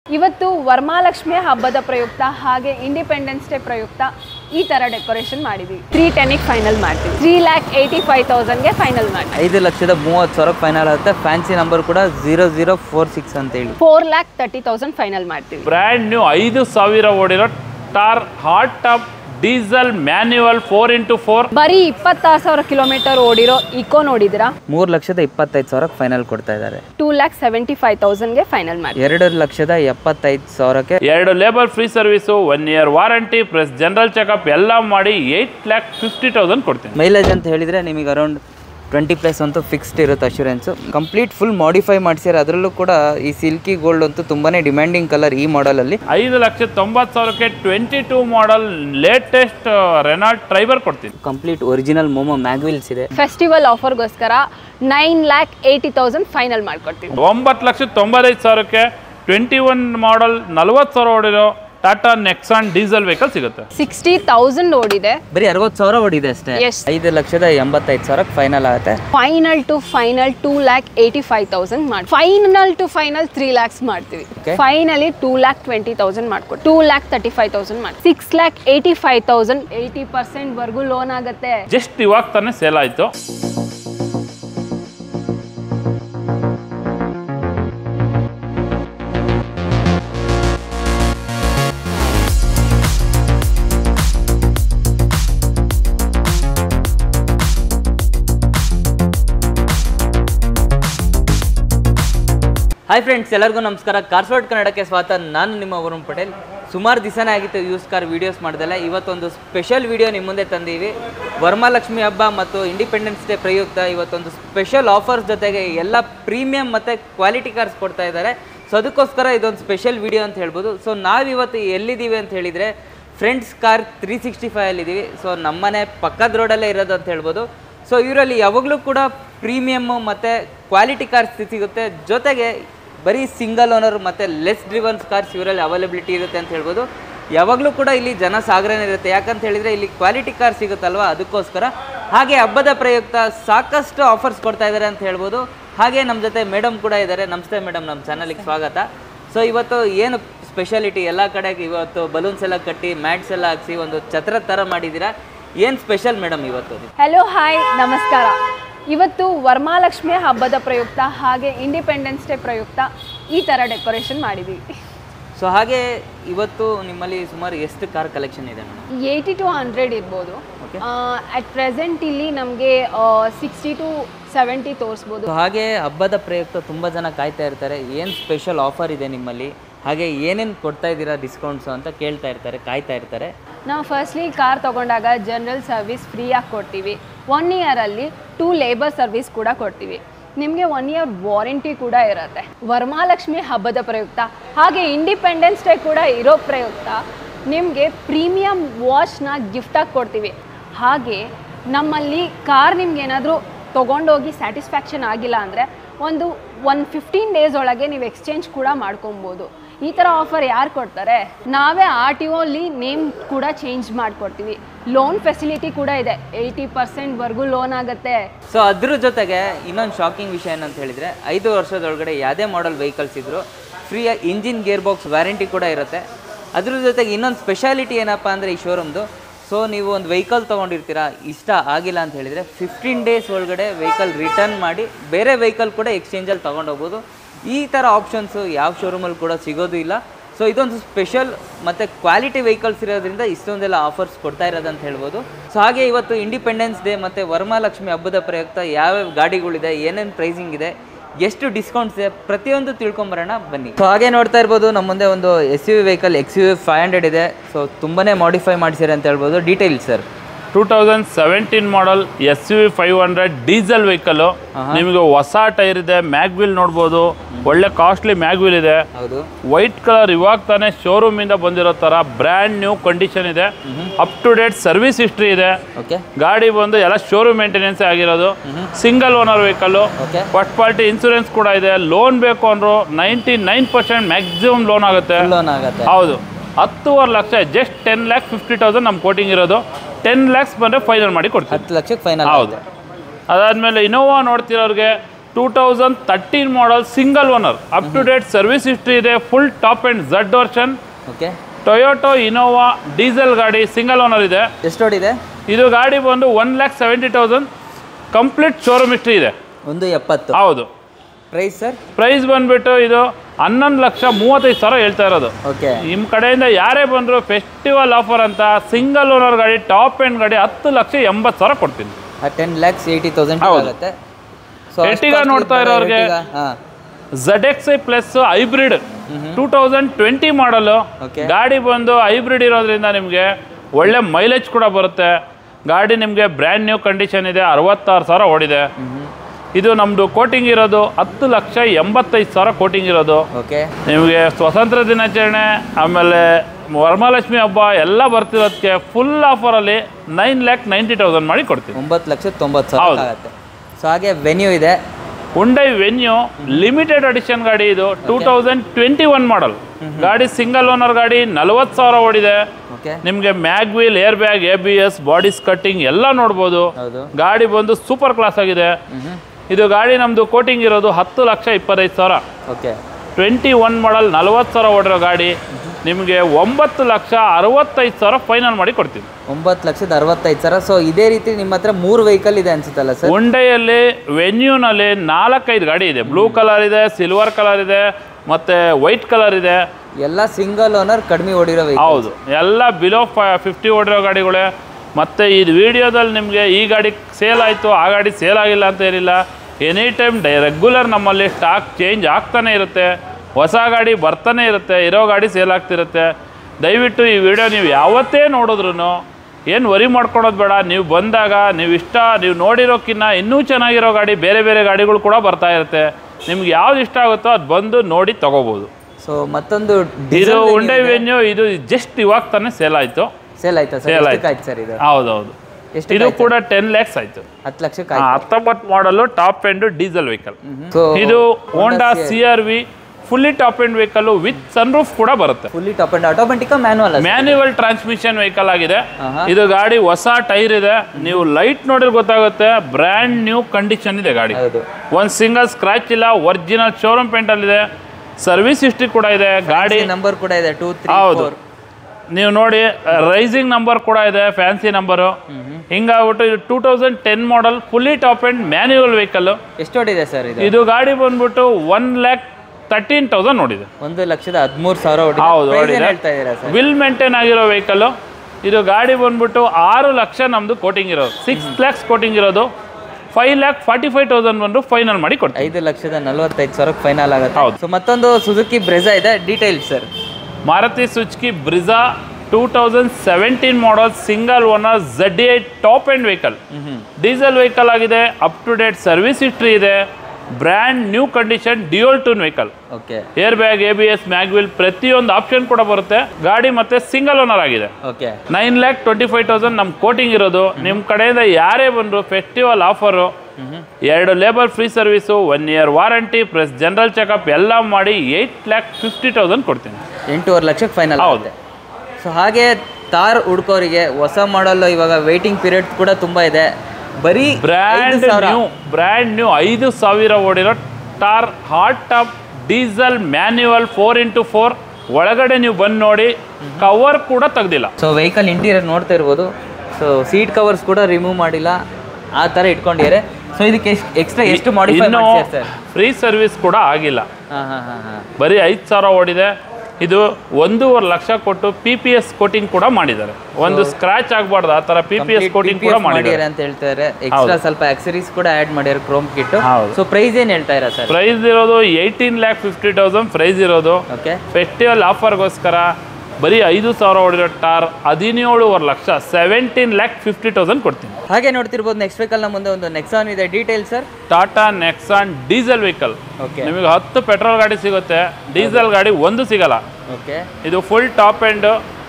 ಇವತ್ತು ವರಮಹಾಲಕ್ಷ್ಮಿ ಹಬ್ಬದ ಪ್ರಯುಕ್ತ ಹಾಗೆ ಇಂಡಿಪೆಂಡೆನ್ಸ್ ಡೇ ಪ್ರಯುಕ್ತ ಈ ಥರ ಡೆಕೋರೇಷನ್ ಮಾಡಿದ್ವಿ ತ್ರೀ ಟೆನ್ನಿಗೆ ಫೈನಲ್ ಮಾಡ್ತೀವಿ ತ್ರೀ ಲ್ಯಾಕ್ ಏಯ್ಟಿ ಫೈವ್ ತೌಸಂಡ್ಗೆ ಫೈನಲ್ ಮಾಡ್ತೀವಿ ಐದು ಲಕ್ಷದ ಮೂವತ್ತು ಸಾವಿರಕ್ಕೆ ಫೈನಲ್ ಆಗುತ್ತೆ ಫ್ಯಾನ್ಸಿ ನಂಬರ್ ಕೂಡ ಝೀರೋ ಝೀರೋ ಫೋರ್ ಸಿಕ್ಸ್ ಅಂತೇಳಿ four lakh thirty thousand final ಮಾಡ್ತೀವಿ ಬ್ರ್ಯಾಂಡ್ ನ್ಯೂ ಐದು ಸಾವಿರ ಓಡಿರೋ Thar hard top diesel manual four into four ಬರೀ ಇಪ್ಪತ್ತಾರು ಸಾವಿರ ಕಿಲೋಮೀಟರ್ ಓಡಿರೋ ಇಕೋ ನೋಡಿದಿರಾ ಮೂರು ಲಕ್ಷದ ಇಪ್ಪತ್ತೈದು ಸಾವಿರಕ್ಕೆ ಫೈನಲ್ ಕೊಡ್ತಾ ಇದ್ದಾರೆ ಟೂ ಲ್ಯಾಕ್ ಸೆವೆಂಟಿ ಫೈವ್ ತೌಸಂಡ್ಗೆ ಫೈನಲ್ ಮಾಡಿ ಎರಡು ಲಕ್ಷದ ಎಪ್ಪತ್ತೈದು ಸಾವಿರಕ್ಕೆ ಎರಡು labour free service one year warranty plus general checkup ಎಲ್ಲ ಮಾಡಿ ಏಯ್ಟ್ ಲ್ಯಾಕ್ ಫಿಫ್ಟಿ ತೌಸಂಡ್ ಕೊಡ್ತೀನಿ ಮೈಲೇಜ್ ಅಂತ ಹೇಳಿದರೆ ನಿಮಗೆ ಅರೌಂಡ್ ಟ್ವೆಂಟಿ ಪ್ಲಸ್ ಅಂತೂ ಫಿಕ್ಸ್ಡ್ ಇರುತ್ತೆ ಅಶೂರೆನ್ಸು ಕಂಪ್ಲೀಟ್ ಫುಲ್ ಮಾಡಿಫೈ ಮಾಡ್ಸಿರೋ ಅದರಲ್ಲೂ ಕೂಡ ಈ ಸಿಲ್ಕಿ ಗೋಲ್ಡ್ ಅಂತೂ ತುಂಬಾ ಡಿಮ್ಯಾಂಡಿಂಗ್ ಕಲರ್ ಈ ಮಾಡಲಲ್ಲಿ ಐದು ಲಕ್ಷ ತೊಂಬತ್ತು ಸಾವಿರಕ್ಕೆ twenty two model latest Renault Triber ಕೊಡ್ತೀನಿ ಕಂಪ್ಲೀಟ್ ಒರಿಜಿನಲ್ ಮೋಮೋ ಮ್ಯಾಗ್ವಿಲ್ಸ್ ಇದೆ ಫೆಸ್ಟಿವಲ್ ಆಫರ್ಗೋಸ್ಕರ nine lakh eighty thousand final ಮಾಡ್ಕೊಡ್ತೀವಿ ಒಂಬತ್ತು ಲಕ್ಷ ತೊಂಬತ್ತೈದು ಸಾವಿರಕ್ಕೆ ಟ್ವೆಂಟಿ ಒನ್ ಮಾಡೆಲ್ ನಲ್ವತ್ತು ಸಾವಿರ ಓಡಿರೋ ಟಾಟಾ ನೆಕ್ಸಾನ್ ಡೀಸೆಲ್ ವೆಹಿಕಲ್ ಸಿಗುತ್ತೆ ಸಿಕ್ಸ್ಟಿ ತೌಸಂಡ್ ಓಡಿದೆ ಬರೀ ಅರವತ್ತು ಸಾವಿರ ಹೊಡಿದೆ ಅಷ್ಟೇ Yes. ಐದು ಲಕ್ಷದ ಎಂಬತ್ತೈದು ಸಾವಿರಕ್ಕೆ ಫೈನಲ್ ಆಗುತ್ತೆ final to final two lakh eighty five thousand ಮಾಡಿ final to final three lakhs ಮಾಡ್ತೀವಿ Okay. Finally two lakh twenty thousand ಮಾಡ್ಕೊಟ್ಟು two lakh thirty five thousand ಮಾಡಿ six lakh eighty five thousand eighty percent ವರ್ಗೂ ಲೋನ್ ಆಗುತ್ತೆ ಜಸ್ಟ್ ಇವಾಗ ತಾನೇ ಸೇಲ್ ಆಯಿತು ಹಾಯ್ ಫ್ರೆಂಡ್ಸ್ ಎಲ್ಲರಿಗೂ ನಮಸ್ಕಾರ ಕಾರ್ಸ್ವಾಡ್ ಕನ್ನಡಕ್ಕೆ ಸ್ವಾಗತ ನಾನು ನಿಮ್ಮ ವರುಣ್ ಪಟೇಲ್ ಸುಮಾರು ದಿವಸನೇ ಆಗಿತ್ತು ಯೂಸ್ ಕಾರ್ ವೀಡಿಯೋಸ್ ಮಾಡ್ದಲ್ಲ ಇವತ್ತೊಂದು ಸ್ಪೆಷಲ್ ವಿಡಿಯೋ ನಿಮ್ಮ ಮುಂದೆ ತಂದೀವಿ ವರಮಹಾಲಕ್ಷ್ಮಿ ಹಬ್ಬ ಮತ್ತು ಇಂಡಿಪೆಂಡೆನ್ಸ್ ಡೇ ಪ್ರಯುಕ್ತ ಇವತ್ತೊಂದು ಸ್ಪೆಷಲ್ ಆಫರ್ಸ್ ಜೊತೆಗೆ ಎಲ್ಲ ಪ್ರೀಮಿಯಂ ಮತ್ತು ಕ್ವಾಲಿಟಿ ಕಾರ್ಸ್ ಕೊಡ್ತಾ ಇದ್ದಾರೆ ಸೊ ಅದಕ್ಕೋಸ್ಕರ ಇದೊಂದು ಸ್ಪೆಷಲ್ ವಿಡಿಯೋ ಅಂತ ಹೇಳ್ಬೋದು ಸೊ ನಾವಿವತ್ತು ಎಲ್ಲಿದ್ದೀವಿ ಅಂತ ಹೇಳಿದರೆ ಫ್ರೆಂಡ್ಸ್ ಕಾರ್ ತ್ರೀ ಸಿಕ್ಸ್ಟಿ ಫೈವಲ್ಲಿದ್ದೀವಿ ಸೊ ನಮ್ಮನೆ ಪಕ್ಕದ ರೋಡಲ್ಲೇ ಇರೋದು ಅಂತ ಹೇಳ್ಬೋದು ಸೊ ಇವರಲ್ಲಿ ಯಾವಾಗಲೂ ಕೂಡ ಪ್ರೀಮಿಯಮ್ಮು ಮತ್ತು ಕ್ವಾಲಿಟಿ ಕಾರ್ಸ್ ಸಿಗುತ್ತೆ ಜೊತೆಗೆ ಬರೀ ಸಿಂಗಲ್ ಓನರ್ ಮತ್ತು ಲೆಸ್ ಡ್ರಿವನ್ಸ್ ಕಾರ್ಸ್ ಇವರಲ್ಲಿ ಅವೈಲಬಿಲಿಟಿ ಇರುತ್ತೆ ಅಂತ ಹೇಳ್ಬೋದು ಯಾವಾಗಲೂ ಕೂಡ ಇಲ್ಲಿ ಜನ ಸಾಗರನೇ ಇರುತ್ತೆ ಯಾಕಂತ ಹೇಳಿದರೆ ಇಲ್ಲಿ ಕ್ವಾಲಿಟಿ ಕಾರ್ ಸಿಗುತ್ತಲ್ವ ಅದಕ್ಕೋಸ್ಕರ ಹಾಗೆ ಹಬ್ಬದ ಪ್ರಯುಕ್ತ ಸಾಕಷ್ಟು ಆಫರ್ಸ್ ಕೊಡ್ತಾ ಇದ್ದಾರೆ ಅಂತ ಹೇಳ್ಬೋದು ಹಾಗೆ ನಮ್ಮ ಜೊತೆ ಮೇಡಮ್ ಕೂಡ ಇದ್ದಾರೆ ನಮಸ್ತೆ ಮೇಡಮ್ ನಮ್ಮ ಚಾನಲಿಗೆ ಸ್ವಾಗತ ಸೊ ಇವತ್ತು ಏನು ಸ್ಪೆಷಾಲಿಟಿ ಎಲ್ಲ ಕಡೆಗೆ ಇವತ್ತು ಬಲೂನ್ಸ್ ಎಲ್ಲ ಕಟ್ಟಿ ಮ್ಯಾಟ್ಸ್ ಎಲ್ಲ ಹಾಕ್ಸಿ ಒಂದು ಛತ್ರ ಥರ ಮಾಡಿದ್ದೀರಾ ಏನು ಸ್ಪೆಷಲ್ ಮೇಡಮ್ ಇವತ್ತು ಹಲೋ ಹಾಯ್ ನಮಸ್ಕಾರ ಇವತ್ತು ವರಮಹಾಲಕ್ಷ್ಮಿ ಹಬ್ಬದ ಪ್ರಯುಕ್ತ ಹಾಗೆ ಇಂಡಿಪೆಂಡೆನ್ಸ್ ಡೇ ಪ್ರಯುಕ್ತ ಈ ಥರ ಡೆಕೋರೇಷನ್ ಮಾಡಿದ್ದೀವಿ ಸೊ ಹಾಗೆ ಇವತ್ತು ನಿಮ್ಮಲ್ಲಿ ಸುಮಾರು ಎಷ್ಟು ಕಾರ್ ಕಲೆಕ್ಷನ್ ಇದೆ ಮೇಡಮ್ ಏಯ್ಟಿ ಟು ಹಂಡ್ರೆಡ್ ಇರ್ಬೋದು ಅಟ್ ಪ್ರೆಸೆಂಟ್ ಇಲ್ಲಿ ನಮಗೆ ಸಿಕ್ಸ್ಟಿ ಟು ಸೆವೆಂಟಿ ತೋರಿಸ್ಬೋದು ಸೊ ಹಾಗೆ ಹಬ್ಬದ ಪ್ರಯುಕ್ತ ತುಂಬ ಜನ ಕಾಯ್ತಾ ಇರ್ತಾರೆ ಏನು ಸ್ಪೆಷಲ್ ಆಫರ್ ಇದೆ ನಿಮ್ಮಲ್ಲಿ ಹಾಗೆ ಏನೇನು ಕೊಡ್ತಾ ಇದ್ದೀರಾ ಡಿಸ್ಕೌಂಟ್ಸು ಅಂತ ಕೇಳ್ತಾ ಇರ್ತಾರೆ ಕಾಯ್ತಾ ಇರ್ತಾರೆ ನಾವು ಫಸ್ಟ್ಲಿ ಕಾರ್ ತಗೊಂಡಾಗ ಜನರಲ್ ಸರ್ವಿಸ್ ಫ್ರೀಯಾಗಿ ಕೊಡ್ತೀವಿ ಒನ್ ಇಯರಲ್ಲಿ ಟೂ ಲೇಬರ್ ಸರ್ವಿಸ್ ಕೂಡ ಕೊಡ್ತೀವಿ ನಿಮಗೆ ಒನ್ ಇಯರ್ ವಾರಂಟಿ ಕೂಡ ಇರುತ್ತೆ ವರಮಹಾಲಕ್ಷ್ಮಿ ಹಬ್ಬದ ಪ್ರಯುಕ್ತ ಹಾಗೆ ಇಂಡಿಪೆಂಡೆನ್ಸ್ ಡೇ ಕೂಡ ಇರೋ ಪ್ರಯುಕ್ತ ನಿಮಗೆ ಪ್ರೀಮಿಯಂ ವಾಚ್ನ ಗಿಫ್ಟಾಗಿ ಕೊಡ್ತೀವಿ ಹಾಗೆ ನಮ್ಮಲ್ಲಿ ಕಾರ್ ನಿಮ್ಗೆ ಏನಾದರೂ ತೊಗೊಂಡೋಗಿ ಸ್ಯಾಟಿಸ್ಫ್ಯಾಕ್ಷನ್ ಆಗಿಲ್ಲ ಅಂದರೆ ಒಂದು ಒನ್ ಫಿಫ್ಟೀನ್ ಡೇಸ್ ಒಳಗೆ ನೀವು ಎಕ್ಸ್ಚೇಂಜ್ ಕೂಡ ಮಾಡ್ಕೊಬೋದು ಈ ಥರ ಆಫರ್ ಯಾರು ಕೊಡ್ತಾರೆ ನಾವೇ ಆರ್ ಟಿ ಒಲಿ ನೇಮ್ ಕೂಡ ಚೇಂಜ್ ಮಾಡಿಕೊಡ್ತೀವಿ ಲೋನ್ ಫೆಸಿಲಿಟಿ ಕೂಡ ಇದೆ ಏಯ್ಟಿ ಪರ್ಸೆಂಟ್ವರೆಗೂ ಲೋನ್ ಆಗುತ್ತೆ ಸೊ ಅದ್ರ ಜೊತೆಗೆ ಇನ್ನೊಂದು ಶಾಕಿಂಗ್ ವಿಷಯ ಏನಂತ ಹೇಳಿದರೆ ಐದು ವರ್ಷದೊಳಗಡೆ ಯಾವುದೇ ಮಾಡೆಲ್ ವೆಹಿಕಲ್ಸ್ ಇದ್ದರೂ ಫ್ರೀಯಾಗಿ ಇಂಜಿನ್ ಗೇರ್ ಬಾಕ್ಸ್ ವ್ಯಾರಂಟಿ ಕೂಡ ಇರುತ್ತೆ ಅದ್ರ ಜೊತೆಗೆ ಇನ್ನೊಂದು ಸ್ಪೆಷಾಲಿಟಿ ಏನಪ್ಪ ಅಂದರೆ ಈ ಶೋರೂಮ್ದು ಸೊ ನೀವು ಒಂದು ವೆಹಿಕಲ್ ತೊಗೊಂಡಿರ್ತೀರಾ ಇಷ್ಟ ಆಗಿಲ್ಲ ಅಂತ ಹೇಳಿದರೆ ಫಿಫ್ಟೀನ್ ಡೇಸ್ ಒಳಗಡೆ ವೆಹಿಕಲ್ ರಿಟರ್ನ್ ಮಾಡಿ ಬೇರೆ ವೆಹಿಕಲ್ ಕೂಡ ಎಕ್ಸ್ಚೇಂಜಲ್ಲಿ ತೊಗೊಂಡೋಗ್ಬೋದು ಈ ಥರ ಆಪ್ಷನ್ಸು ಯಾವ ಶೋರೂಮಲ್ಲಿ ಕೂಡ ಸಿಗೋದು ಇಲ್ಲ ಸೊ ಇದೊಂದು ಸ್ಪೆಷಲ್ ಮತ್ತು ಕ್ವಾಲಿಟಿ ವೆಹಿಕಲ್ಸ್ ಇರೋದ್ರಿಂದ ಇಷ್ಟೊಂದೆಲ್ಲ ಆಫರ್ಸ್ ಕೊಡ್ತಾ ಇರೋದಂತ ಹೇಳ್ಬೋದು ಸೊ ಹಾಗೆ ಇವತ್ತು ಇಂಡಿಪೆಂಡೆನ್ಸ್ ಡೇ ಮತ್ತು ವರಮಹಾಲಕ್ಷ್ಮಿ ಹಬ್ಬದ ಪ್ರಯುಕ್ತ ಯಾವ್ಯಾವ ಗಾಡಿಗಳಿದೆ ಏನೇನು ಪ್ರೈಸಿಂಗ್ ಇದೆ ಎಷ್ಟು ಡಿಸ್ಕೌಂಟ್ಸ್ ಇದೆ ಪ್ರತಿಯೊಂದು ತಿಳ್ಕೊಂಬರೋಣ ಬನ್ನಿ ಸೊ ಹಾಗೆ ನೋಡ್ತಾ ಇರ್ಬೋದು ನಮ್ಮ ಮುಂದೆ ಒಂದು S U V vehicle X U V five hundred ಇದೆ ಸೊ ತುಂಬಾ ಮಾಡಿಫೈ ಮಾಡಿಸಿರಿ ಅಂತ ಹೇಳ್ಬೋದು details sir two thousand seventeen model S U V five hundred diesel vehicle ನಿಮಗೆ ಹೊಸ ಟೈರ್ ಇದೆ ಮ್ಯಾಗ್ವಿಲ್ ನೋಡ್ಬೋದು ಒಳ್ಳೆ ಕಾಸ್ಟ್ಲಿ ಮ್ಯಾಗ್ವಿಲ್ ಇದೆ ಹೌದು ವೈಟ್ ಕಲರ್ ಇವಾಗ ತಾನೇ ಶೋರೂಮ್ ಇಂದ ಬಂದಿರೋ ತರ ಬ್ರ್ಯಾಂಡ್ ನ್ಯೂ ಕಂಡೀಷನ್ ಇದೆ up to date service history ಇದೆ ಓಕೆ ಗಾಡಿ ಬಂದು ಎಲ್ಲ ಶೋರೂಮ್ ಮೇಂಟೆನೆನ್ಸ್ ಆಗಿರೋದು single owner vehicle okay first party insurance ಕೂಡ ಇದೆ ಲೋನ್ ಬೇಕು ಅಂದ್ರು ninety nine percent maximum loan ಆಗುತ್ತೆ ಲೋನ್ ಆಗುತ್ತೆ ಹೌದು ಹತ್ತುವರೆ ಲಕ್ಷ just ten lakh fifty thousand ನಮ್ಮ ಕೋಟಿಂಗ್ ಇರೋದು ಟೆನ್ ಲ್ಯಾಕ್ಸ್ ಬಂದರೆ ಫೈನಲ್ ಮಾಡಿ ಕೊಡ್ತೀವಿ ಹತ್ತು ಲಕ್ಷಕ್ಕೆ ಫೈನಲ್ ಹೌದು ಅದಾದಮೇಲೆ ಇನೋವಾ ನೋಡ್ತಿರೋರಿಗೆ two thousand thirteen model single owner up to date service history ಇದೆ full top and Z version okay Toyota Innova diesel ಗಾಡಿ ಸಿಂಗಲ್ ಓನರ್ ಇದೆ ಎಷ್ಟು ಓಡಿದೆ ಇದು ಗಾಡಿ ಬಂದು one lakh seventy thousand complete showroom history ಇದೆ ಒಂದು ಎಪ್ಪತ್ತು ಹೌದು ಪ್ರೈಸ್ ಸರ್ ಪ್ರೈಸ್ ಬಂದ್ಬಿಟ್ಟು ಇದು ಹನ್ನೊಂದು ಲಕ್ಷ ಮೂವತ್ತೈದು ಸಾವಿರ ಹೇಳ್ತಾ ಇರೋದು ಓಕೆ ನಿಮ್ಮ ಕಡೆಯಿಂದ ಯಾರೇ ಬಂದರೂ ಫೆಸ್ಟಿವಲ್ ಆಫರ್ ಅಂತ ಸಿಂಗಲ್ ಓನರ್ ಗಾಡಿ ಟಾಪ್ ಎಂಡ್ ಗಾಡಿ ಹತ್ತು ಲಕ್ಷ ಎಂಬತ್ತು ಸಾವಿರ ಕೊಡ್ತೀನಿ ಟೆನ್ ಲ್ಯಾಕ್ಸ್ ಏಯ್ಟಿ ತೌಸಂಡ್ ಹೌದು. ಆಗುತ್ತೆ Ertiga ನೋಡ್ತಾ ಇರೋರ್ಗೆ ಹಾಂ Z X I plus hybrid two thousand twenty model Okay. ಗಾಡಿ ಬಂದು ಹೈಬ್ರಿಡ್ ಇರೋದ್ರಿಂದ ನಿಮಗೆ ಒಳ್ಳೆ ಮೈಲೇಜ್ ಕೂಡ ಬರುತ್ತೆ ಗಾಡಿ ನಿಮಗೆ ಬ್ರ್ಯಾಂಡ್ ನ್ಯೂ ಕಂಡೀಷನ್ ಇದೆ ಅರವತ್ತಾರು ಸಾವಿರ ಓಡಿದೆ ಇದು ನಮ್ಮದು ಕೋಟಿಂಗ್ ಇರೋದು ಹತ್ತು ಲಕ್ಷ ಎಂಬತ್ತೈದು ಸಾವಿರ ಕೋಟಿಂಗ್ ಇರೋದು ಓಕೆ ನಿಮಗೆ ಸ್ವಾತಂತ್ರ್ಯ ದಿನಾಚರಣೆ ಆಮೇಲೆ ವರಮಹಾಲಕ್ಷ್ಮಿ ಹಬ್ಬ ಎಲ್ಲ ಬರ್ತಿರೋದಕ್ಕೆ ಫುಲ್ ಆಫರಲ್ಲಿ ನೈನ್ ಲ್ಯಾಕ್ ನೈಂಟಿ ತೌಸಂಡ್ ಮಾಡಿ ಕೊಡ್ತೀನಿ ಒಂಬತ್ತು ಲಕ್ಷ ತೊಂಬತ್ತು ಸಾವಿರ ಹೌದು. ಆಗುತ್ತೆ ಸೊ ಹಾಗೆ ವೆನ್ಯೂ ಇದೆ ಹುಂಡೈ ವೆನ್ಯೂ ಲಿಮಿಟೆಡ್ ಅಡಿಷನ್ ಗಾಡಿ ಇದು two thousand twenty one model ಗಾಡಿ ಸಿಂಗಲ್ ಓನರ್ ಗಾಡಿ ನಲವತ್ತು ಸಾವಿರ ಓಡಿದೆ ಓಕೆ ನಿಮಗೆ mag wheel air bag A B S body skirting ಎಲ್ಲ ನೋಡ್ಬೋದು ಹೌದು ಗಾಡಿ ಬಂದು ಸೂಪರ್ ಕ್ಲಾಸ್ ಆಗಿದೆ ಇದು ಗಾಡಿ ನಮ್ಮದು ಕೋಟಿಂಗ್ ಇರೋದು ಹತ್ತು ಲಕ್ಷ ಇಪ್ಪತ್ತೈದು ಸಾವಿರ ಓಕೆ ಟ್ವೆಂಟಿ ಒನ್ ಮಾಡಲ್ ನಲವತ್ತು ಸಾವಿರ ಓಡಿರೋ ಗಾಡಿ ನಿಮಗೆ ಒಂಬತ್ತು ಲಕ್ಷ ಅರವತ್ತೈದು ಸಾವಿರ ಫೈನಲ್ ಮಾಡಿ ಕೊಡ್ತೀನಿ ಒಂಬತ್ತು ಲಕ್ಷದ ಅರವತ್ತೈದು ಸಾವಿರ ಸೊ ಇದೇ ರೀತಿ ನಿಮ್ಮ ಹತ್ರ ಮೂರು ವೆಹಿಕಲ್ ಇದೆ ಅನ್ಸುತ್ತಲ್ಲ ಸರ್ ಹುಂಡೈಯಲ್ಲಿ ವೆನ್ಯೂನಲ್ಲಿ ನಾಲ್ಕೈದು ಗಾಡಿ ಇದೆ ಬ್ಲೂ ಕಲರ್ ಇದೆ ಸಿಲ್ವರ್ ಕಲರ್ ಇದೆ ಮತ್ತು ವೈಟ್ ಕಲರ್ ಇದೆ ಎಲ್ಲ ಸಿಂಗಲ್ ಓನರ್ ಕಡಿಮೆ ಓಡಿರೋ ವೆಹಿಕಲ್ ಹೌದು ಎಲ್ಲ ಬಿಲೋ ಫಿಫ್ಟಿ ಓಡಿರೋ ಗಾಡಿಗಳೇ ಮತ್ತು ಈ ವಿಡಿಯೋದಲ್ಲಿ ನಿಮಗೆ ಈ ಗಾಡಿ ಸೇಲ್ ಆಯಿತು ಆ ಗಾಡಿ ಸೇಲ್ ಆಗಿಲ್ಲ ಅಂತ ಏನಿಲ್ಲ ಎನಿ ಟೈಮ್ ಡೈ ರೆಗ್ಯುಲರ್ ನಮ್ಮಲ್ಲಿ ಸ್ಟಾಕ್ ಚೇಂಜ್ ಆಗ್ತಾನೆ ಇರುತ್ತೆ ಹೊಸ ಗಾಡಿ ಬರ್ತಾನೆ ಇರುತ್ತೆ ಇರೋ ಗಾಡಿ ಸೇಲ್ ಆಗ್ತಿರುತ್ತೆ ದಯವಿಟ್ಟು ಈ ವಿಡಿಯೋ ನೀವು ಯಾವತ್ತೇ ನೋಡಿದ್ರು ಏನು ವರಿ ಮಾಡ್ಕೊಳೋದು ಬೇಡ ನೀವು ಬಂದಾಗ ನೀವು ಇಷ್ಟ ನೀವು ನೋಡಿರೋಕ್ಕಿಂತ ಇನ್ನೂ ಚೆನ್ನಾಗಿರೋ ಗಾಡಿ ಬೇರೆ ಬೇರೆ ಗಾಡಿಗಳು ಕೂಡ ಬರ್ತಾ ಇರುತ್ತೆ ನಿಮ್ಗೆ ಯಾವ್ದು ಇಷ್ಟ ಆಗುತ್ತೋ ಅದು ಬಂದು ನೋಡಿ ತಗೋಬೋದು ಸೊ ಮತ್ತೊಂದು ಇದು ಉಂಡೆ ವೆನ್ಯೂ ಇದು ಜಸ್ಟ್ ಇವಾಗ ತಾನೇ ಸೇಲ್ ಆಯಿತು ಸೇಲ್ ಆಯ್ತಾ ಸರ್ Sale ಎಷ್ಟಕ್ಕೆ ಆಯ್ತು ಸರ್ ಇದು ಹೌದೌದು ಎಷ್ಟು ಇದು ಕೂಡ ಟೆನ್ ಲ್ಯಾಕ್ಸ್ ಆಯ್ತು ಹತ್ತು ಲಕ್ಷಕ್ಕೆ ಆ, ಆಯ್ತು ಹತ್ತೊಂಬತ್ತು model top end diesel vehicle so ಇದು Honda C R V fully top end vehicle with sunroof ಕೂಡ ಬರುತ್ತೆ fully top end automatic manual manual transmission vehicle ಆಗಿದೆ ಆಹಾ. ಇದು ಗಾಡಿ ಹೊಸ ಟೈರ್ ಇದೆ ನೀವು ಲೈಟ್ ನೋಡಿದ್ರೆ ಗೊತ್ತಾಗುತ್ತೆ ಬ್ರ್ಯಾಂಡ್ ನ್ಯೂ ಕಂಡೀಷನ್ ಇದೆ ಗಾಡಿ ಹೌದು ಒಂದು ಸಿಂಗಲ್ ಸ್ಕ್ರಾಚ್ ಇಲ್ಲ ಒರಿಜಿನಲ್ ಶೋರೂಮ್ ಪೇಂಟ್ ಅಲ್ಲಿ ಇದೆ ಸರ್ವಿಸ್ ಹಿಸ್ಟ್ರಿ ಕೂಡ ಇದೆ ಗಾಡಿ ನಂಬರ್ ಕೂಡ ಇದೆ ಟೂ ತ್ರೀ ಹೌದು ಫೋರ್ ನೀವು ನೋಡಿ ರೈಸಿಂಗ್ ನಂಬರ್ ಕೂಡ ಇದೆ ಫ್ಯಾನ್ಸಿ ನಂಬರು ಹಿಂಗಾಗ್ಬಿಟ್ಟು ಇದು two thousand ten model fully top end manual vehicle ಎಷ್ಟು ಓಡಿದೆ ಸರ್ ಇದು ಇದು ಗಾಡಿ ಬಂದ್ಬಿಟ್ಟು ಒನ್ ಲ್ಯಾಕ್ ತರ್ಟೀನ್ ತೌಸಂಡ್ ನೋಡಿದೆ ಒಂದು ಲಕ್ಷದ ಹದಿಮೂರು ಸಾವಿರ ಓಡಿದೆ ಹೌದು, Price ಏನ್ ಓಡಿದೆ. ಹೇಳ್ತಾ ಇದ್ದೀರಾ ಸರ್ ವಿಲ್ ಮೇಂಟೈನ್ ಆಗಿರೋ ವೆಹಿಕಲ್ ಇದು ಗಾಡಿ ಬಂದ್ಬಿಟ್ಟು ಆರು ಲಕ್ಷ ನಮ್ಮದು ಕೋಟಿಂಗ್ ಇರೋದು ಸಿಕ್ಸ್ ಲ್ಯಾಕ್ಸ್ ಕೋಟಿಂಗ್ ಇರೋದು five lakh forty five thousand ಬಂದು ಫೈನಲ್ ಮಾಡಿ ಕೊಡ್ತೀವಿ ಐದು ಲಕ್ಷದ ನಲವತ್ತೈದು ಸಾವಿರಕ್ಕೆ ಫೈನಲ್ ಆಗುತ್ತೆ ಹೌದು. ಸೊ ಮತ್ತೊಂದು ಸುಜುಕಿ ಬ್ರೆಜಾ ಇದೆ details sir Maruti Suzuki Brezza two thousand seventeen model single owner Z eight top end vehicle diesel vehicle ಆಗಿದೆ up to date service history ಇದೆ brand new condition dual tone vehicle okay air bag A B S mag wheel ಪ್ರತಿಯೊಂದು option ಕೂಡ ಬರುತ್ತೆ ಗಾಡಿ ಮತ್ತೆ single owner ಆಗಿದೆ okay nine lakh twenty five thousand ನಮ್ಮ quoting ಇರೋದು ನಿಮ್ಮ ಕಡೆಯಿಂದ ಯಾರೇ ಬಂದರು ಫೆಸ್ಟಿವಲ್ ಆಫರು ಎರಡು labour free service one year warranty plus general checkup ಎಲ್ಲ ಮಾಡಿ ಏಯ್ಟ್ ಲ್ಯಾಕ್ ಫಿಫ್ಟಿ ತೌಸಂಡ್ ಕೊಡ್ತೀನಿ ಎಂಟೂವರೆ ಲಕ್ಷಕ್ಕೆ ಫೈನಲ್ ಹೌದು. ಆಗುತ್ತೆ ಸೊ ಹಾಗೆ ತಾರ್ ಹುಡ್ಕೋರಿಗೆ ಹೊಸ ಮಾಡಲ್ ಇವಾಗ ವೇಟಿಂಗ್ ಪೀರಿಯಡ್ ಕೂಡ ತುಂಬಾ ಇದೆ ಬರೀ ಬ್ರ್ಯಾಂಡ್ ಐದು ಸಾವಿರ. ನ್ಯೂ ಬ್ರ್ಯಾಂಡ್ ನ್ಯೂ ಐದು ಸಾವಿರ ಓಡಿರೋ Thar hard top diesel manual four into four ಒಳಗಡೆ ನೀವು ಬಂದು ನೋಡಿ ಕವರ್ ಕೂಡ ತೆಗ್ದಿಲ್ಲ ಸೊ ವೆಹಿಕಲ್ ಇಂಟೀರಿಯರ್ ನೋಡ್ತಾ ಇರ್ಬೋದು ಸೊ ಸೀಟ್ ಕವರ್ಸ್ ಕೂಡ ರಿಮೂವ್ ಮಾಡಿಲ್ಲ ಆ ಥರ ಇಟ್ಕೊಂಡಿದ್ದಾರೆ ಸೊ ಇದಕ್ಕೆ ಎಕ್ಸ್ಟ್ರಾ ಎಷ್ಟು ಮಾಡಿಫೈ ಇನ್ನು ಮಾಡ್ತೀರಾ ಸರ್ ಫ್ರೀ ಸರ್ವಿಸ್ ಕೂಡ ಆಗಿಲ್ಲ ಹಾಂ ಹಾಂ ಹಾಂ ಹಾಂ ಬರೀ ಐದು ಸಾವಿರ ಓಡಿದೆ ಇದು ಒಂದೂವರೆ ಲಕ್ಷ ಕೊಟ್ಟು ಪಿ ಪಿ ಎಸ್ ಕೋಟಿಂಗ್ ಕೂಡ ಮಾಡಿದ್ದಾರೆ ಒಂದು ಸ್ಕ್ರಾಚ್ ಆಗಬಾರ್ದು ಆ ಥರ ಪಿ ಪಿ ಎಸ್ ಕೋಟಿಂಗ್ ಕೂಡ ಮಾಡಿದ್ದಾರೆ ಮಾಡಿದ್ದಾರೆ ಅಂತ ಹೇಳ್ತಾರೆ ಎಕ್ಸ್ಟ್ರಾ ಸ್ವಲ್ಪ ಆಕ್ಸರೀಸ್ ಕೂಡ ಆ್ಯಡ್ ಮಾಡ್ಯಾರ ಕ್ರೋಮ್ ಕಿಟ್ ಹೌದು. ಸೊ ಪ್ರೈಸ್ ಏನು ಹೇಳ್ತಾ ಇರಾ ಸರ್ ಪ್ರೈಸ್ ಇರೋದು eighteen lakh fifty thousand price ಇರೋದು ಓಕೆ ಫೆಸ್ಟಿವಲ್ ಆಫರ್ಗೋಸ್ಕರ ಬರೀ ಐದು ಸಾವಿರ ಓಡಿರೋ ಟಾರ್ ಹದಿನೇಳುವರೆ ಲಕ್ಷ ಸೆವೆಂಟೀನ್ ಲ್ಯಾಕ್ ಫಿಫ್ಟಿ ತೌಸಂಡ್ ಕೊಡ್ತೀನಿ ಹಾಗೆ ನೋಡ್ತಿರ್ಬೋದು ನೆಕ್ಸ್ಟ್ ವೆಹಿಕಲ್ನ ಮುಂದೆ ಒಂದು ನೆಕ್ಸಾನ್ ಇದೆ detail sir Tata Nexon diesel vehicle okay ನಿಮಗೆ ಹತ್ತು ಪೆಟ್ರೋಲ್ ಗಾಡಿ ಸಿಗುತ್ತೆ ಡೀಸೆಲ್ ಗಾಡಿ ಒಂದು ಸಿಗಲ್ಲ ಓಕೆ ಇದು full top end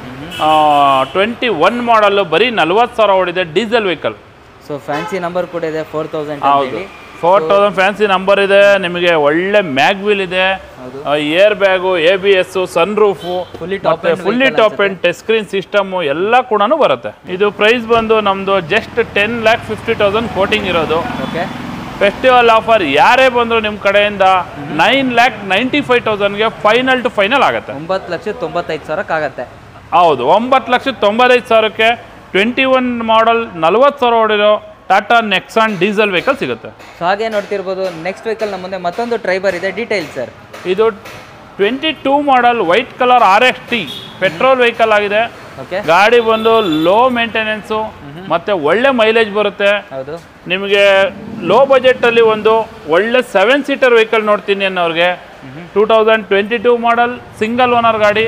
twenty one model ಬರೀ ನಲ್ವತ್ತು ಸಾವಿರ ಓಡಿದೆ diesel vehicle so fancy number ಕೂಡ ಇದೆ ಫೋರ್ ತೌಸಂಡ್ ಹೌದು ಫೋರ್ ತೌಸಂಡ್ ಫ್ಯಾನ್ಸಿ ನಂಬರ್ ಇದೆ ನಿಮಗೆ ಒಳ್ಳೆ ಮ್ಯಾಗ್ವಿಲ್ ಇದೆ air bag A B S sun roof Fully top end fully vehicle top end touch screen system ಎಲ್ಲ ಕೂಡ ಬರುತ್ತೆ ಇದು ಪ್ರೈಸ್ ಬಂದು ನಮ್ಮದು just ten lakh fifty thousand quoting ಇರೋದು ಓಕೆ ಫೆಸ್ಟಿವಲ್ ಆಫರ್ ಯಾರೇ ಬಂದರೂ ನಿಮ್ಮ ಕಡೆಯಿಂದ ನೈನ್ ಲ್ಯಾಕ್ ನೈಂಟಿ ಫೈವ್ ತೌಸಂಡ್ಗೆ ಫೈನಲ್ ಟು ಫೈನಲ್ ಆಗುತ್ತೆ ಒಂಬತ್ತು ಲಕ್ಷ ತೊಂಬತ್ತೈದು ಸಾವಿರಕ್ಕಾಗತ್ತೆ ಹೌದು ಒಂಬತ್ತು ಲಕ್ಷದ ತೊಂಬತ್ತೈದು ಸಾವಿರಕ್ಕೆ ಟ್ವೆಂಟಿ ಒನ್ ಮಾಡಲ್ ನಲ್ವತ್ತು ಸಾವಿರ ಓಡಿರೋ ಟಾಟಾ ನೆಕ್ಸಾನ್ ಡೀಸೆಲ್ ವೆಹಿಕಲ್ ಸಿಗುತ್ತೆ ಸೊ ಹಾಗೆ ನೋಡ್ತಿರ್ಬೋದು ನೆಕ್ಸ್ಟ್ ವೆಹಿಕಲ್ ನಮ್ಮ ಮುಂದೆ ಮತ್ತೊಂದು ಟ್ರೈಬರ್ ಇದೆ ಡೀಟೇಲ್ಸ್ ಸರ್ ಇದು twenty two model white colour R X T petrol vehicle ಆಗಿದೆ ಓಕೆ ಗಾಡಿ ಬಂದು ಲೋ ಮೇಂಟೆನೆನ್ಸು ಮತ್ತು ಒಳ್ಳೆ ಮೈಲೇಜ್ ಬರುತ್ತೆ ಹೌದು ನಿಮಗೆ ಲೋ ಬಜೆಟಲ್ಲಿ ಒಂದು ಒಳ್ಳೆ ಸೆವೆನ್ ಸೀಟರ್ ವೆಹಿಕಲ್ ನೋಡ್ತೀನಿ ಅನ್ನೋರಿಗೆ two thousand twenty two model single owner ಗಾಡಿ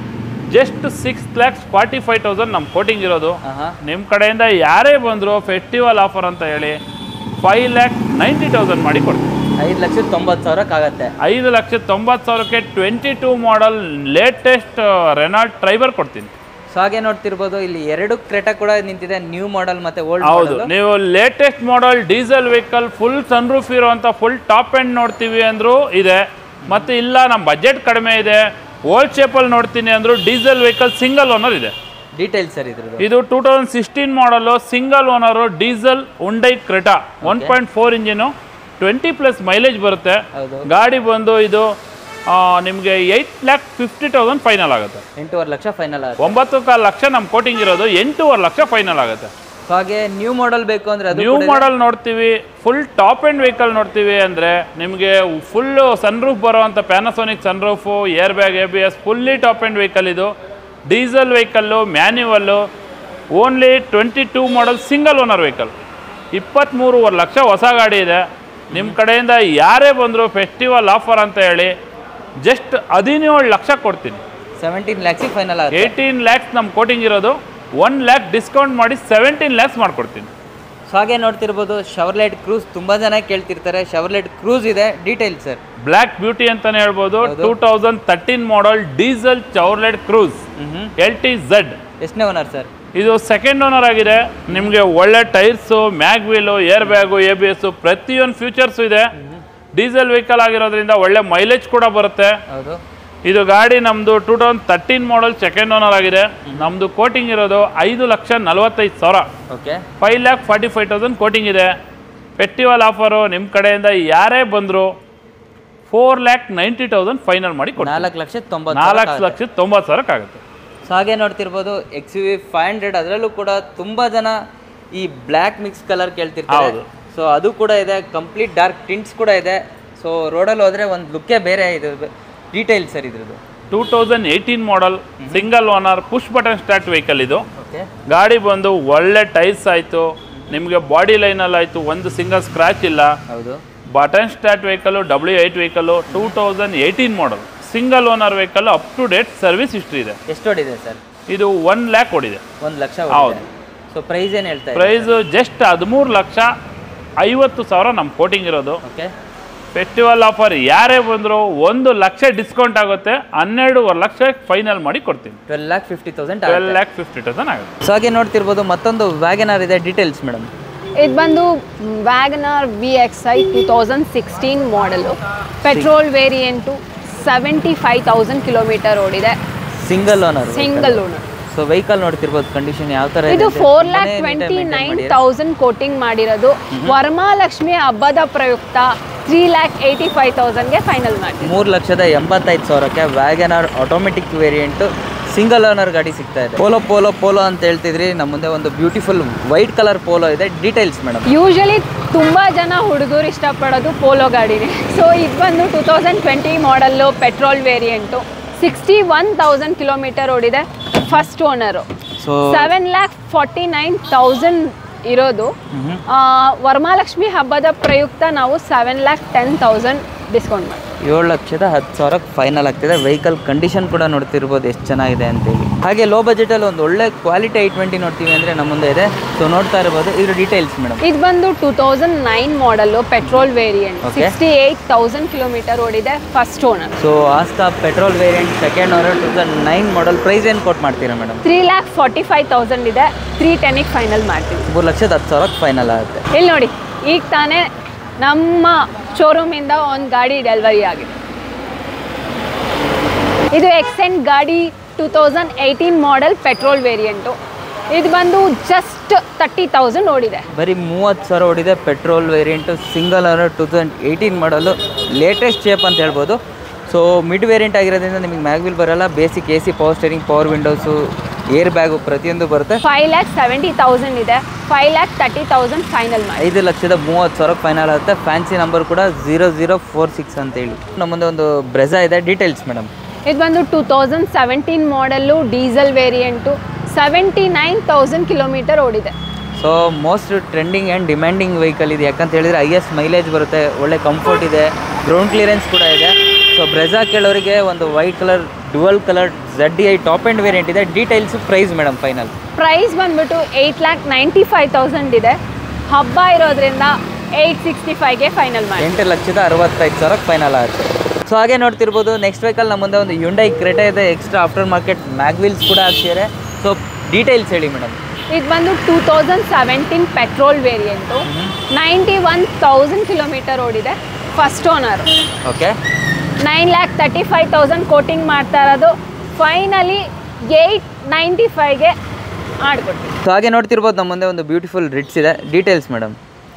just six lakhs forty five thousand ನಮ್ಮ ಕೋಟಿಂಗ್ ಇರೋದು ಹಾಂ ಹಾಂ ನಿಮ್ಮ ಕಡೆಯಿಂದ ಯಾರೇ ಬಂದರೂ ಫೆಸ್ಟಿವಲ್ ಆಫರ್ ಅಂತ ಹೇಳಿ ಫೈವ್ ಲ್ಯಾಕ್ ನೈಂಟಿ ತೌಸಂಡ್ ಮಾಡಿ ಕೊಡ್ತೀವಿ ಐದು ಲಕ್ಷದ ತೊಂಬತ್ತು ಸಾವಿರಕ್ಕಾಗತ್ತೆ ಐದು ಲಕ್ಷದ ತೊಂಬತ್ತು ಸಾವಿರಕ್ಕೆ twenty two model latest Renault Triber ಕೊಡ್ತೀನಿ ಸೊ ಹಾಗೆ ನೋಡ್ತಿರ್ಬೋದು ಇಲ್ಲಿ ಎರಡು ಕ್ರೆಟಾ ಕೂಡ ನಿಂತಿದೆ ನ್ಯೂ ಮಾಡೆಲ್ ಮತ್ತೆ ಓಲ್ಡ್ ಹೌದು ನೀವು latest model diesel vehicle full sunroof ಇರುವಂಥ ಫುಲ್ ಟಾಪ್ ಎಂಡ್ ನೋಡ್ತೀವಿ ಅಂದರೂ ಇದೆ ಮತ್ತು ಇಲ್ಲ ನಮ್ಮ ಬಜೆಟ್ ಕಡಿಮೆ ಇದೆ ಓಲ್ಡ್ ಶೇಪಲ್ಲಿ ನೋಡ್ತೀನಿ ಅಂದರೂ ಡೀಸೆಲ್ ವೆಹಿಕಲ್ ಸಿಂಗಲ್ ಓನರ್ ಇದೆ ಡೀಟೇಲ್ಸ್ ಸರ್ ಇದ್ರದ್ದು ಇದು two thousand sixteen model single owner diesel Hyundai Creta one point four engine twenty plus mileage ಬರುತ್ತೆ ಹೌದು ಗಾಡಿ ಬಂದು ಇದು ನಿಮಗೆ eight lakh fifty thousand final ಆಗುತ್ತೆ ಎಂಟೂವರೆ ಲಕ್ಷ ಫೈನಲ್ ಆಗುತ್ತೆ ಒಂಬತ್ತು ಕಾಲು ಲಕ್ಷ ನಮ್ಮ ಕೋಟಿಂಗ್ ಇರೋದು ಎಂಟೂವರೆ ಲಕ್ಷ ಫೈನಲ್ ಆಗುತ್ತೆ ಸೊ ಹಾಗೆ ನ್ಯೂ ಮಾಡೆಲ್ ಬೇಕು ಅಂದ್ರೆ ಅದು ನ್ಯೂ ಮಾಡಲ್ ನೋಡ್ತೀವಿ ಫುಲ್ ಟಾಪ್ ಎಂಡ್ ವೆಹಿಕಲ್ ನೋಡ್ತೀವಿ ಅಂದರೆ ನಿಮಗೆ ಫುಲ್ ಸನ್ರೂಫ್ ಬರುವಂಥ Panasonic sunroof air bag A B S fully top end vehicle ಇದು diesel vehicle manual only twenty two model single owner vehicle ಇಪ್ಪತ್ತ್ಮೂರುವರೆ ಲಕ್ಷ ಹೊಸ ಗಾಡಿ ಇದೆ ನಿಮ್ಮ ಕಡೆಯಿಂದ ಯಾರೇ ಬಂದರೂ ಫೆಸ್ಟಿವಲ್ ಆಫರ್ ಅಂತ ಹೇಳಿ ಜಸ್ಟ್ ಹದಿನೇಳು ಲಕ್ಷ ಕೊಡ್ತೀನಿ ಸೆವೆಂಟೀನ್ ಲ್ಯಾಕ್ಸಿಗೆ ಫೈನಲ್ ಆಗುತ್ತೆ ಏಯ್ಟೀನ್ ಲ್ಯಾಕ್ಸ್ ನಮ್ಮ ಕೋಟಿಂಗ್ ಇರೋದು ಒನ್ ಲ್ಯಾಕ್ ಡಿಸ್ಕೌಂಟ್ ಮಾಡಿ ಸೆವೆಂಟೀನ್ ಲ್ಯಾಕ್ಸ್ ಮಾಡಿಕೊಡ್ತೀನಿ ಸೊ ಹಾಗೆ ನೋಡ್ತಿರ್ಬೋದು ಶವರ್ಲೈಟ್ ಕ್ರೂಸ್ ತುಂಬಾ ಜನ ಕೇಳ್ತಿರ್ತಾರೆ ಶವರ್ಲೈಟ್ ಕ್ರೂಸ್ ಇದೆ ಡೀಟೇಲ್ಸ್ ಸರ್ ಬ್ಲ್ಯಾಕ್ ಬ್ಯೂಟಿ ಅಂತಾನೆ ಹೇಳ್ಬೋದು two thousand thirteen model diesel Chevrolet Cruze L T Z ಎಷ್ಟನೇ ಓನರ್ ಸರ್ ಇದು ಸೆಕೆಂಡ್ ಓನರ್ ಆಗಿದೆ ನಿಮಗೆ ಒಳ್ಳೆ tyres mag wheel air bag A B S ಪ್ರತಿಯೊಂದು ಫ್ಯೂಚರ್ಸು ಇದೆ ಡೀಸೆಲ್ ವೆಹಿಕಲ್ ಆಗಿರೋದ್ರಿಂದ ಒಳ್ಳೆ ಮೈಲೇಜ್ ಕೂಡ ಬರುತ್ತೆ ಹೌದು ಇದು ಗಾಡಿ ನಮ್ಮದು two thousand thirteen model second owner ಆಗಿದೆ ನಮ್ಮದು ಕೋಟಿಂಗ್ ಇರೋದು ಐದು ಲಕ್ಷ ನಲವತ್ತೈದು ಸಾವಿರ okay five lakh forty five thousand quoting ಇದೆ ಫೆಸ್ಟಿವಲ್ ಆಫರು ನಿಮ್ಮ ಕಡೆಯಿಂದ ಯಾರೇ ಬಂದರೂ four lakh ninety thousand final ಮಾಡಿ ಕೊಡ್ತೀನಿ ನಾಲ್ಕು ಲಕ್ಷ ತೊಂಬತ್ತು ನಾಲ್ಕು ಲಕ್ಷದ ತೊಂಬತ್ತು ಸಾವಿರಕ್ಕಾಗುತ್ತೆ ಸೊ ಹಾಗೆ ನೋಡ್ತಿರ್ಬೋದು X U V five hundred ಅದರಲ್ಲೂ ಕೂಡ ತುಂಬಾ ಜನ ಈ ಬ್ಲ್ಯಾಕ್ ಮಿಕ್ಸ್ ಕಲರ್ ಕೇಳ್ತಿರ್ತಾರೆ ಹೌದು. ಸೊ ಅದು ಕೂಡ ಇದೆ ಕಂಪ್ಲೀಟ್ ಡಾರ್ಕ್ ಟಿಂಟ್ಸ್ ಕೂಡ ಇದೆ ಸೊ ರೋಡಲ್ಲಿ ಹೋದ್ರೆ ಒಂದು ಲುಕ್ಕೇ ಬೇರೆ ಇದೆ ಡೀಟೇಲ್ಸ್ ಸರ್ ಇದ್ರದ್ದು two thousand eighteen model single owner push button start vehicle ಇದು ಓಕೆ ಗಾಡಿ ಬಂದು ಒಳ್ಳೆ ಟೈರ್ಸ್ ಆಯಿತು ನಿಮಗೆ ಬಾಡಿ ಲೈನಲ್ಲಿ ಆಯಿತು ಒಂದು ಸಿಂಗಲ್ ಸ್ಕ್ರಾಚ್ ಇಲ್ಲ ಹೌದು button start vehicle W eight vehicle two thousand eighteen model single owner vehicle up to date service history ಇದೆ ಎಷ್ಟು ಹೊಡಿದೆ ಸರ್ ಇದು ಒನ್ ಲ್ಯಾಕ್ ಓಡಿದೆ ಒಂದು ಲಕ್ಷ ಹೌದು. ಸೊ ಪ್ರೈಸ್ ಏನು ಹೇಳ್ತಾ ಇದೆ ಪ್ರೈಸು ಜಸ್ಟ್ ಹದಿಮೂರು ಲಕ್ಷ ಐವತ್ತು ಸಾವಿರ ನಮ್ಮ ಕೋಟಿಂಗ್ ಇರೋದು ಓಕೆ ಫೆಸ್ಟಿವಲ್ ಆಫರ್ ಯಾರೇ ಬಂದರೂ ಒಂದು ಲಕ್ಷ ಡಿಸ್ಕೌಂಟ್ ಆಗುತ್ತೆ ಹನ್ನೆರಡೂವರೆ ಲಕ್ಷ ಫೈನಲ್ ಮಾಡಿ ಕೊಡ್ತೀನಿ twelve lakh fifty thousand twelve lakh fifty thousand ಆಗುತ್ತೆ ಸೊ ಹಾಗೆ ನೋಡ್ತಿರ್ಬೋದು ಮತ್ತೊಂದು ವ್ಯಾಗನಾರ್ ಇದೆ ಡೀಟೇಲ್ಸ್ ಮೇಡಮ್ ಇದು ಬಂದು Wagon R V X I two thousand sixteen model petrol variant seventy five thousand kilometre ಓಡಿದೆ single owner single owner so vehicle ನೋಡ್ತಿರ್ಬೋದು ಕಂಡೀಷನ್ ಯಾವ ಥರ ಇದು four lakh twenty nine thousand quoting ಮಾಡಿರೋದು ವರಮಹಾಲಕ್ಷ್ಮಿ ಹಬ್ಬದ ಪ್ರಯುಕ್ತ ತ್ರೀ ಲ್ಯಾಕ್ ಏಯ್ಟಿ ಫೈವ್ ತೌಸಂಡ್ಗೆ ಫೈನಲ್ ಮಾಡಿ ಮೂರು ಲಕ್ಷದ ಎಂಬತ್ತೈದು ಸಾವಿರಕ್ಕೆ Wagon R automatic variant single owner ಗಾಡಿ ಸಿಗ್ತಾ ಇದೆ ಪೋಲೋ ಪೋಲೋ ಪೋಲೋ ಅಂತ ಹೇಳ್ತಿದ್ರಿ ನಮ್ಮ ಮುಂದೆ ಒಂದು ಬ್ಯೂಟಿಫುಲ್ ವೈಟ್ ಕಲರ್ ಪೋಲೋ ಇದೆ ಡೀಟೇಲ್ಸ್ ಮೇಡಮ್ ಯೂಶಲಿ ತುಂಬ ಜನ ಹುಡುಗರು ಇಷ್ಟಪಡೋದು ಪೋಲೋ ಗಾಡಿನೇ ಸೊ ಇದು ಬಂದು two thousand twenty model petrol variant sixty one thousand kilometre ಓಡಿದೆ first owner so seven lakh forty nine thousand ಇರೋದು ಆ, ವರಮಹಾಲಕ್ಷ್ಮಿ ಹಬ್ಬದ ಪ್ರಯುಕ್ತ ನಾವು seven lakh ten thousand discount ಮಾಡಿ ಏಳು ಲಕ್ಷದ ಹತ್ತು ಸಾವಿರಕ್ಕೆ ಫೈನಲ್ ಆಗ್ತಿದೆ ವೆಹಿಕಲ್ ಕಂಡೀಷನ್ ಕೂಡ ನೋಡ್ತಿರ್ಬೋದು ಎಷ್ಟು ಚೆನ್ನಾಗಿದೆ ಅಂತೇಳಿ ಹಾಗೆ ಲೋ ಬಜೆಟಲ್ಲಿ ಒಂದು ಒಳ್ಳೆ ಕ್ವಾಲಿಟಿ ಐ ಟ್ವೆಂಟಿ ನೋಡ್ತೀವಿ ಅಂದರೆ ನಮ್ಮ ಮುಂದೆ ಇದೆ ಸೊ ನೋಡ್ತಾ ಇರ್ಬೋದು ಇದ್ರ ಡೀಟೇಲ್ಸ್ ಮೇಡಮ್ ಇದು ಬಂದು two thousand nine model petrol variant Okay. Sixty eight thousand kilometre ಓಡಿದೆ first owner so Asta petrol variant second owner two thousand nine model price ಏನು ಕೊಟ್ಟು ಮಾಡ್ತೀರಾ madam three lakh forty five thousand ಇದೆ three ಟೆನಿಗೆ final ಮಾಡ್ತೀವಿ ಮೂರು ಲಕ್ಷದ ಹತ್ತು ಸಾವಿರಕ್ಕೆ ಫೈನಲ್ ಆಗುತ್ತೆ ಇಲ್ಲಿ ನೋಡಿ ಈಗ ತಾನೇ ನಮ್ಮ ಶೋರೂಮಿಂದ ಒಂದು ಗಾಡಿ ಡೆಲಿವರಿ ಆಗಿದೆ ಇದು ಎಕ್ಸೆಂಟ್ ಗಾಡಿ two thousand eighteen model petrol variant ಇದು ಬಂದು ಜಸ್ಟ್ ಜಸ್ಟ್ ತರ್ಟಿ ತೌಸಂಡ್ ಓಡಿದೆ ಬರೀ ಮೂವತ್ತು ಸಾವಿರ ಓಡಿದೆ petrol variant single owner two thousand eighteen model latest shape ಅಂತ ಹೇಳ್ಬೋದು ಸೊ ಮಿಡ್ ವೇರಿಯಂಟ್ ಆಗಿರೋದ್ರಿಂದ ನಿಮಗೆ ಮ್ಯಾಗ್ವಿಲ್ ಬರಲ್ಲ basic A C power steering power windows air bag ಪ್ರತಿಯೊಂದು ಬರುತ್ತೆ ಫೈವ್ ಲ್ಯಾಕ್ ಸೆವೆಂಟಿ ತೌಸಂಡ್ ಇದೆ five lakh thirty thousand final ಮಾಡಿ ಐದು ಲಕ್ಷದ ಮೂವತ್ತು ಸಾವಿರಕ್ಕೆ ಫೈನಲ್ ಆಗುತ್ತೆ ಫ್ಯಾನ್ಸಿ ನಂಬರ್ ಕೂಡ ಝೀರೋ ಝೀರೋ ಫೋರ್ ಸಿಕ್ಸ್ ಅಂತೇಳಿ ನಮ್ಮದು ಒಂದು ಬ್ರೆಝಾ ಇದೆ ಡೀಟೇಲ್ಸ್ ಮೇಡಮ್ ಇದು ಬಂದು two thousand seventeen model diesel variant seventy nine thousand kilometre ಓಡಿದೆ so most trending and demanding vehicle ಇದೆ ಯಾಕಂತ ಹೇಳಿದ್ರೆ ಐ ಎಸ್ ಮೈಲೇಜ್ ಬರುತ್ತೆ ಒಳ್ಳೆ ಕಂಫರ್ಟ್ ಇದೆ ಗ್ರೌಂಡ್ ಕ್ಲಿಯರೆನ್ಸ್ ಕೂಡ ಇದೆ ಸೊ ಬ್ರೆಝಾ ಕೇಳೋರಿಗೆ ಒಂದು white colour dual colour Z D I top end variant ಇದೆ details price madam final price ಬಂದ್ಬಿಟ್ಟು eight lakh ninety five thousand ಇದೆ ಹಬ್ಬ ಇರೋದ್ರಿಂದ ಏಯ್ಟ್ ಸಿಕ್ಸ್ಟಿ ಫೈವ್ಗೆ ಫೈನಲ್ ಮಾಡಿ ಎಂಟು ಲಕ್ಷದ ಅರವತ್ತೈದು ಸಾವಿರಕ್ಕೆ ಫೈನಲ್ ಆಗುತ್ತೆ ಸೊ ಹಾಗೆ ನೋಡ್ತಿರ್ಬೋದು ನೆಕ್ಸ್ಟ್ ವೆಹಿಕಲ್ ನಮ್ಮ ಮುಂದೆ ಒಂದು ಯುಂಡೈ ಕ್ರೆಟಾ ಇದೆ ಎಕ್ಸ್ಟ್ರಾ ಆಫ್ಟರ್ ಮಾರ್ಕೆಟ್ ಮ್ಯಾಗ್ವಿಲ್ಸ್ ಕೂಡ ಹಾಕ್ಸಿದ್ದಾರೆ ಸೊ ಡೀಟೇಲ್ಸ್ ಹೇಳಿ ಮೇಡಮ್ ಇದು ಬಂದು two thousand seventeen petrol variant ninety one thousand kilometre ಓಡಿದೆ first owner okay nine lakh thirty five thousand quoting ಮಾಡ್ತಾ ಇರೋದು ಫೈನಲಿ ಏಯ್ಟ್ ನೈಂಟಿ ಫೈವ್ಗೆ ಆಡ್ಕೊಡ್ತೀವಿ ಸೊ ಹಾಗೆ ನೋಡ್ತಿರ್ಬೋದು ನಮ್ಮ ಮುಂದೆ ಒಂದು ಬ್ಯೂಟಿಫುಲ್ ರಿಟ್ಸ್ ಇದೆ ಡೀಟೇಲ್ಸ್ ಮೇಡಮ್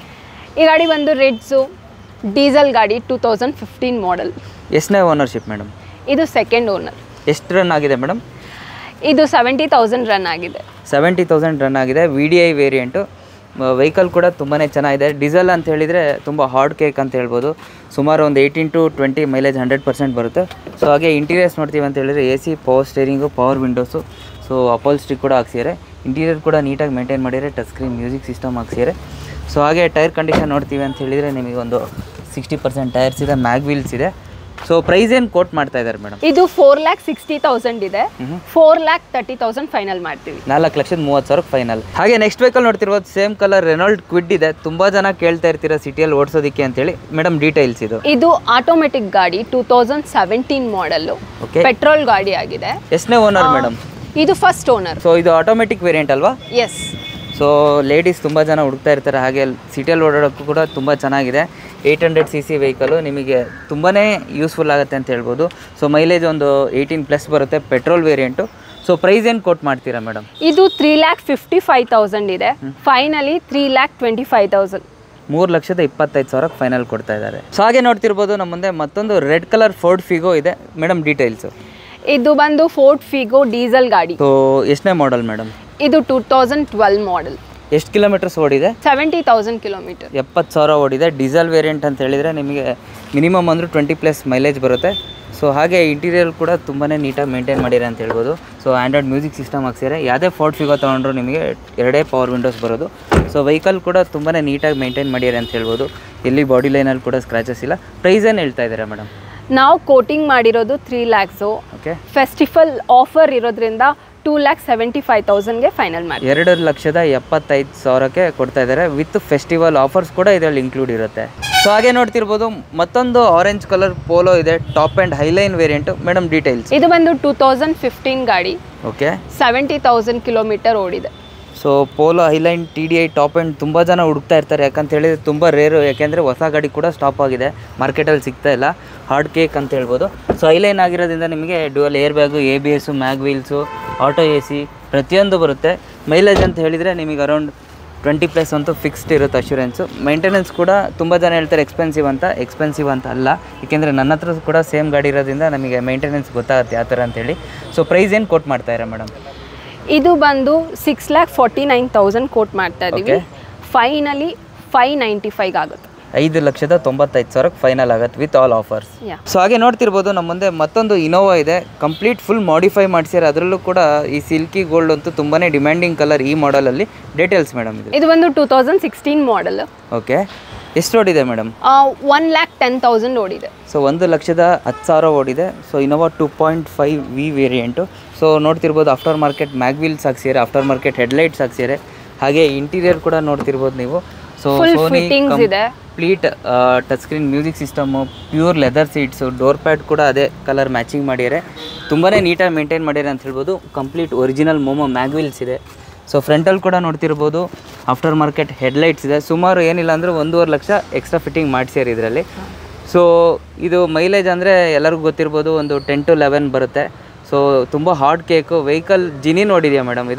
ಈ ಗಾಡಿ ಬಂದು ರೆಡ್ಸು ಡೀಸೆಲ್ ಗಾಡಿ ಟೂ ತೌಸಂಡ್ ಫಿಫ್ಟೀನ್ ಮಾಡೆಲ್ ಎಷ್ಟನೇ ಓನರ್ಶಿಪ್ ಮೇಡಮ್ ಇದು ಸೆಕೆಂಡ್ ಓನರ್ ಎಷ್ಟು ರನ್ ಆಗಿದೆ ಮೇಡಮ್ ಇದು ಸೆವೆಂಟಿ ತೌಸಂಡ್ ರನ್ ಆಗಿದೆ ಸೆವೆಂಟಿ ತೌಸಂಡ್ ರನ್ ಆಗಿದೆ V D I variant vehicle ಕೂಡ ತುಂಬಾ ಚೆನ್ನಾಗಿದೆ ಡೀಸೆಲ್ ಅಂತ ಹೇಳಿದರೆ ತುಂಬ ಹಾರ್ಡ್ ಕೇಕ್ ಅಂತ ಹೇಳ್ಬೋದು ಸುಮಾರು ಒಂದು eighteen to twenty mileage hundred percent ಬರುತ್ತೆ ಸೊ ಹಾಗೆ ಇಂಟೀರಿಯರ್ಸ್ ನೋಡ್ತೀವಿ ಅಂತ ಹೇಳಿದ್ರೆ A C power steering power windows so upholstery ಕೂಡ ಹಾಕ್ಸಿದ್ದಾರೆ ಇಂಟೀರಿಯರ್ ಕೂಡ ನೀಟಾಗಿ ಮೇಂಟೈನ್ ಮಾಡಿದರೆ ಟಚ್ ಸ್ಕ್ರೀನ್ ಮ್ಯೂಸಿಕ್ ಸಿಸ್ಟಮ್ ಹಾಕ್ಸಿದ್ದಾರೆ ಸೊ ಹಾಗೆ ಟೈರ್ ಕಂಡೀಷನ್ ನೋಡ್ತೀವಿ ಅಂತ ಹೇಳಿದರೆ ನಿಮಗೆ ಒಂದು ಸಿಕ್ಸ್ಟಿ ಪರ್ಸೆಂಟ್ ಟೈರ್ಸ್ ಇದೆ ಮ್ಯಾಗ್ ವೀಲ್ಸ್ ಇದೆ ಸೊ ಪ್ರೈಸ್ ಏನು ಕೋಟ್ ಮಾಡ್ತಾ ಇದ್ದಾರೆ ಮೇಡಮ್ ಇದು ಫೋರ್ ಲ್ಯಾಕ್ ಸಿಕ್ಸ್ಟಿ ತೌಸಂಡ್ ಇದೆ four lakh thirty thousand final ಮಾಡ್ತೀವಿ ನಾಲ್ಕು ಲಕ್ಷದ ಮೂವತ್ತು ಸಾವಿರಕ್ಕೆ ಫೈನಲ್ ಹಾಗೆ ನೆಕ್ಸ್ಟ್ ವೆಹಿಕಲ್ ನೋಡ್ತಿರ್ಬೋದು ಸೇಮ್ ಕಲರ್ ರೆನಾಲ್ಡ್ ಕ್ವಿಡ್ ಇದೆ ತುಂಬ ಜನ ಕೇಳ್ತಾ ಇರ್ತೀರಾ ಸಿಟಿಯಲ್ಲಿ ಓಡಿಸೋದಕ್ಕೆ ಅಂತೇಳಿ ಮೇಡಮ್ ಡೀಟೇಲ್ಸ್ ಇದು ಇದು ಆಟೋಮೆಟಿಕ್ ಗಾಡಿ two thousand seventeen model okay petrol ಗಾಡಿ ಆಗಿದೆ ಎಷ್ಟನೇ ಓನರ್ ಮೇಡಮ್ ಇದು ಫಸ್ಟ್ ಓನರ್ ಸೊ ಇದು ಆಟೋಮೆಟಿಕ್ ವೇರಿಯಂಟ್ ಅಲ್ವಾ ಎಸ್ ಸೊ ಲೇಡೀಸ್ ತುಂಬ ಜನ ಹುಡುಕ್ತಾ ಇರ್ತಾರೆ ಹಾಗೆ ಸಿಟಿಯಲ್ಲಿ ಓಡಾಡೋಕ್ಕೂ ಕೂಡ ತುಂಬ ಚೆನ್ನಾಗಿದೆ eight hundred C C vehicle ನಿಮಗೆ ತುಂಬಾ ಯೂಸ್ಫುಲ್ ಆಗುತ್ತೆ ಅಂತ ಹೇಳ್ಬೋದು ಸೊ ಮೈಲೇಜ್ ಒಂದು ಏಯ್ಟೀನ್ ಪ್ಲಸ್ ಬರುತ್ತೆ ಪೆಟ್ರೋಲ್ ವೇರಿಯಂಟು ಸೊ ಪ್ರೈಸ್ ಏನು ಕೋಟ್ ಮಾಡ್ತೀರಾ ಮೇಡಮ್ ಇದು three lakh fifty five thousand ಇದೆ finally three lakh twenty five thousand ಮೂರು ಲಕ್ಷದ ಇಪ್ಪತ್ತೈದು ಸಾವಿರಕ್ಕೆ ಫೈನಲ್ ಕೊಡ್ತಾ ಇದ್ದಾರೆ ಸೊ ಹಾಗೆ ನೋಡ್ತಿರ್ಬೋದು ನಮ್ಮ ಮುಂದೆ ಮತ್ತೊಂದು ರೆಡ್ ಕಲರ್ ಫೋರ್ಡ್ ಫಿಗೋ ಇದೆ ಮೇಡಮ್ ಡೀಟೇಲ್ಸು ಇದು ಬಂದು ಫೋರ್ಟ್ ಫಿಗೋ ಡೀಸೆಲ್ ಗಾಡಿ ಸೊ ಎಷ್ಟನೇ ಮಾಡಲ್ ಮೇಡಮ್ ಇದು ಟೂ ತೌಸಂಡ್ ಟ್ವೆಲ್ ಮಾಡೆಲ್ ಎಷ್ಟು ಕಿಲೋಮೀಟರ್ಸ್ ಓಡಿದೆ ಸೆವೆಂಟಿ ತೌಸಂಡ್ ಕಿಲೋಮೀಟರ್ ಎಪ್ಪತ್ತು ಸಾವಿರ ಓಡಿದೆ ಡೀಸೆಲ್ ವೇರಿಯಂಟ್ ಅಂತ ಹೇಳಿದರೆ ನಿಮಗೆ ಮಿನಿಮಮ್ ಅಂದರೂ ಟ್ವೆಂಟಿ ಪ್ಲಸ್ ಮೈಲೇಜ್ ಬರುತ್ತೆ ಸೊ ಹಾಗೆ ಇಂಟೀರಿಯರ್ ಕೂಡ ತುಂಬಾ ನೀಟಾಗಿ ಮೇಂಟೈನ್ ಮಾಡಿದ್ದಾರೆ ಅಂತ ಹೇಳ್ಬೋದು ಸೊ ಆ್ಯಂಡ್ರಾಯ್ಡ್ ಮ್ಯೂಸಿಕ್ ಸಿಸ್ಟಮ್ ಹಾಕ್ಸಿದ್ದಾರೆ ಯಾವುದೇ ಫೋರ್ಟ್ ಫಿಗೋ ತೊಗೊಂಡ್ರು ನಿಮಗೆ ಎರಡೇ ಪವರ್ ವಿಂಡೋಸ್ ಬರೋದು ಸೊ ವೆಹಿಕಲ್ ಕೂಡ ತುಂಬಾ ನೀಟಾಗಿ ಮೇಂಟೈನ್ ಮಾಡಿದ್ದಾರೆ ಅಂತ ಹೇಳ್ಬೋದು ಎಲ್ಲಿ ಬಾಡಿ ಲೈನಲ್ಲಿ ಕೂಡ ಸ್ಕ್ರಾಚಸ್ ಇಲ್ಲ ಪ್ರೈಸ್ ಏನು ಹೇಳ್ತಾ ಇದ್ದಾರೆ ಮೇಡಮ್ ನಾವು ಕೋಟಿಂಗ್ ಮಾಡಿರೋದು three lakhs okay festival offer ಇರೋದ್ರಿಂದ ಟೂ ಲ್ಯಾಕ್ ಸೆವೆಂಟಿ ಫೈವ್ ತೌಸಂಡ್ಗೆ ಫೈನಲ್ ಮಾಡಿ ಎರಡು ಲಕ್ಷದ ಎಪ್ಪತ್ತೈದು ಸಾವಿರಕ್ಕೆ ಕೊಡ್ತಾ ಇದ್ದಾರೆ ವಿತ್ ಫೆಸ್ಟಿವಲ್ ಆಫರ್ಸ್ ಕೂಡ ಇದರಲ್ಲಿ ಇನ್ಕ್ಲೂಡ್ ಇರುತ್ತೆ ಸೊ ಹಾಗೆ ನೋಡ್ತಿರ್ಬೋದು ಮತ್ತೊಂದು ಆರೆಂಜ್ ಕಲರ್ ಪೋಲೋ ಇದೆ top end Highline variant madam details ಇದು ಬಂದು ಟೂ ತೌಸಂಡ್ ಫಿಫ್ಟೀನ್ ಗಾಡಿ ಓಕೆ ಸೆವೆಂಟಿ ತೌಸಂಡ್ ಕಿಲೋಮೀಟರ್ ಓಡಿದೆ so Polo Highline T D I top end ತುಂಬ ಜನ ಹುಡುಕ್ತಾ ಇರ್ತಾರೆ ಯಾಕಂತ ಹೇಳಿದ್ರೆ ತುಂಬ ರೇರು ಯಾಕೆಂದರೆ ಹೊಸ ಗಾಡಿ ಕೂಡ ಸ್ಟಾಪ್ ಆಗಿದೆ ಮಾರ್ಕೆಟಲ್ಲಿ ಸಿಗ್ತಾ ಇಲ್ಲ ಹಾರ್ಡ್ ಕೇಕ್ ಅಂತ ಹೇಳ್ಬೋದು ಸೊ ಹೈಲೈನ್ ಆಗಿರೋದ್ರಿಂದ ನಿಮಗೆ dual air bag A B S mag wheels auto A C ಪ್ರತಿಯೊಂದು ಬರುತ್ತೆ ಮೈಲೇಜ್ ಅಂತ ಹೇಳಿದರೆ ನಿಮಗೆ ಅರೌಂಡ್ ಟ್ವೆಂಟಿ ಪ್ಲಸ್ ಅಂತೂ ಫಿಕ್ಸ್ಡ್ ಇರುತ್ತೆ ಅಶ್ಯೂರೆನ್ಸು ಮೇಂಟೆನೆನ್ಸ್ ಕೂಡ ತುಂಬ ಜನ ಹೇಳ್ತಾರೆ ಎಕ್ಸ್ಪೆನ್ಸಿವ್ ಅಂತ ಎಕ್ಸ್ಪೆನ್ಸಿವ್ ಅಂತ ಅಲ್ಲ ಏಕೆಂದರೆ ನನ್ನ ಹತ್ರ ಕೂಡ ಸೇಮ್ ಗಾಡಿ ಇರೋದ್ರಿಂದ ನಮಗೆ ಮೇಂಟೆನೆನ್ಸ್ ಗೊತ್ತಾಗುತ್ತೆ ಯಾವ ಥರ ಅಂತೇಳಿ ಸೊ ಪ್ರೈಸ್ ಏನು ಕೊಟ್ ಮಾಡ್ತಾಯಿರ ಮೇಡಮ್ ಇದು ಬಂದು six lakh forty nine thousand quote ಮಾಡ್ತಾ ಇದೀವಿ ಫೈನಲಿ ಫೈವ್ ನೈಂಟಿ ಫೈವ್ ಆಗುತ್ತೆ ಐದು ಲಕ್ಷದ ತೊಂಬತ್ತೈದು ಸಾವಿರಕ್ಕೆ ಫೈನಲ್ ಆಗುತ್ತೆ with all offers yeah so ಹಾಗೆ ನೋಡ್ತಿರ್ಬೋದು ನಮ್ಮ ಮುಂದೆ ಮತ್ತೊಂದು ಇನೋವಾ ಇದೆ ಕಂಪ್ಲೀಟ್ ಫುಲ್ ಮಾಡಿಫೈ ಮಾಡಿಸ್ಯಾರ ಅದರಲ್ಲೂ ಕೂಡ ಈ ಸಿಲ್ಕಿ ಗೋಲ್ಡ್ ಅಂತೂ ತುಂಬಾ ಡಿಮ್ಯಾಂಡಿಂಗ್ ಕಲರ್ ಈ ಮಾಡಲಲ್ಲಿ ಡೀಟೇಲ್ಸ್ ಮೇಡಮ್ ಇದು ಇದು ಬಂದು two thousand sixteen model okay ಎಷ್ಟು ಓಡಿದೆ madam one lakh ten thousand ಓಡಿದೆ ಸೊ ಒಂದು ಲಕ್ಷದ ಹತ್ತು ಸಾವಿರ ಓಡಿದೆ so Innova two point five V variant so ನೋಡ್ತಿರ್ಬೋದು ಆಫ್ಟರ್ ಮಾರ್ಕೆಟ್ ಮ್ಯಾಗ್ವಿಲ್ಸ್ ಹಾಕ್ಸಿದ್ದಾರೆ ಆಫ್ಟರ್ ಮಾರ್ಕೆಟ್ ಹೆಡ್ಲೈಟ್ಸ್ ಹಾಕ್ಸಿದ್ದಾರೆ ಹಾಗೆ ಇಂಟೀರಿಯರ್ ಕೂಡ ನೋಡ್ತಿರ್ಬೋದು ನೀವು ಸೊ Full ಸೋನಿ fittings ಇದೆ. Complete touch screen music system pure leather seats door pad ಕೂಡ ಅದೇ ಕಲರ್ ಮ್ಯಾಚಿಂಗ್ ಮಾಡಿದ್ದಾರೆ ತುಂಬಾ ನೀಟಾಗಿ ಮೇಂಟೈನ್ ಮಾಡಿದ್ದಾರೆ ಅಂತ ಹೇಳ್ಬೋದು ಕಂಪ್ಲೀಟ್ ಒರಿಜಿನಲ್ ಮೋಮೋ ಮ್ಯಾಗ್ವಿಲ್ಸ್ ಇದೆ ಸೊ ಫ್ರಂಟಲ್ಲಿ ಕೂಡ ನೋಡ್ತಿರ್ಬೋದು ಆಫ್ಟರ್ ಮಾರ್ಕೆಟ್ ಹೆಡ್ಲೈಟ್ಸ್ ಇದೆ ಸುಮಾರು ಏನಿಲ್ಲ ಅಂದರೆ ಒಂದೂವರೆ ಲಕ್ಷ ಎಕ್ಸ್ಟ್ರಾ ಫಿಟ್ಟಿಂಗ್ ಮಾಡಿಸ್ಯಾರ ಇದರಲ್ಲಿ ಸೊ ಇದು ಮೈಲೇಜ್ ಅಂದರೆ ಎಲ್ಲರಿಗೂ ಗೊತ್ತಿರ್ಬೋದು ಒಂದು ಟೆನ್ ಟು ಲೆವೆನ್ ಬರುತ್ತೆ ಸೊ ತುಂಬ ಹಾರ್ಡ್ ಕೇಕು ವೆಹಿಕಲ್ ಜಿನಿ ನೋಡಿದೆಯಾ ಮೇಡಮ್ ಇದು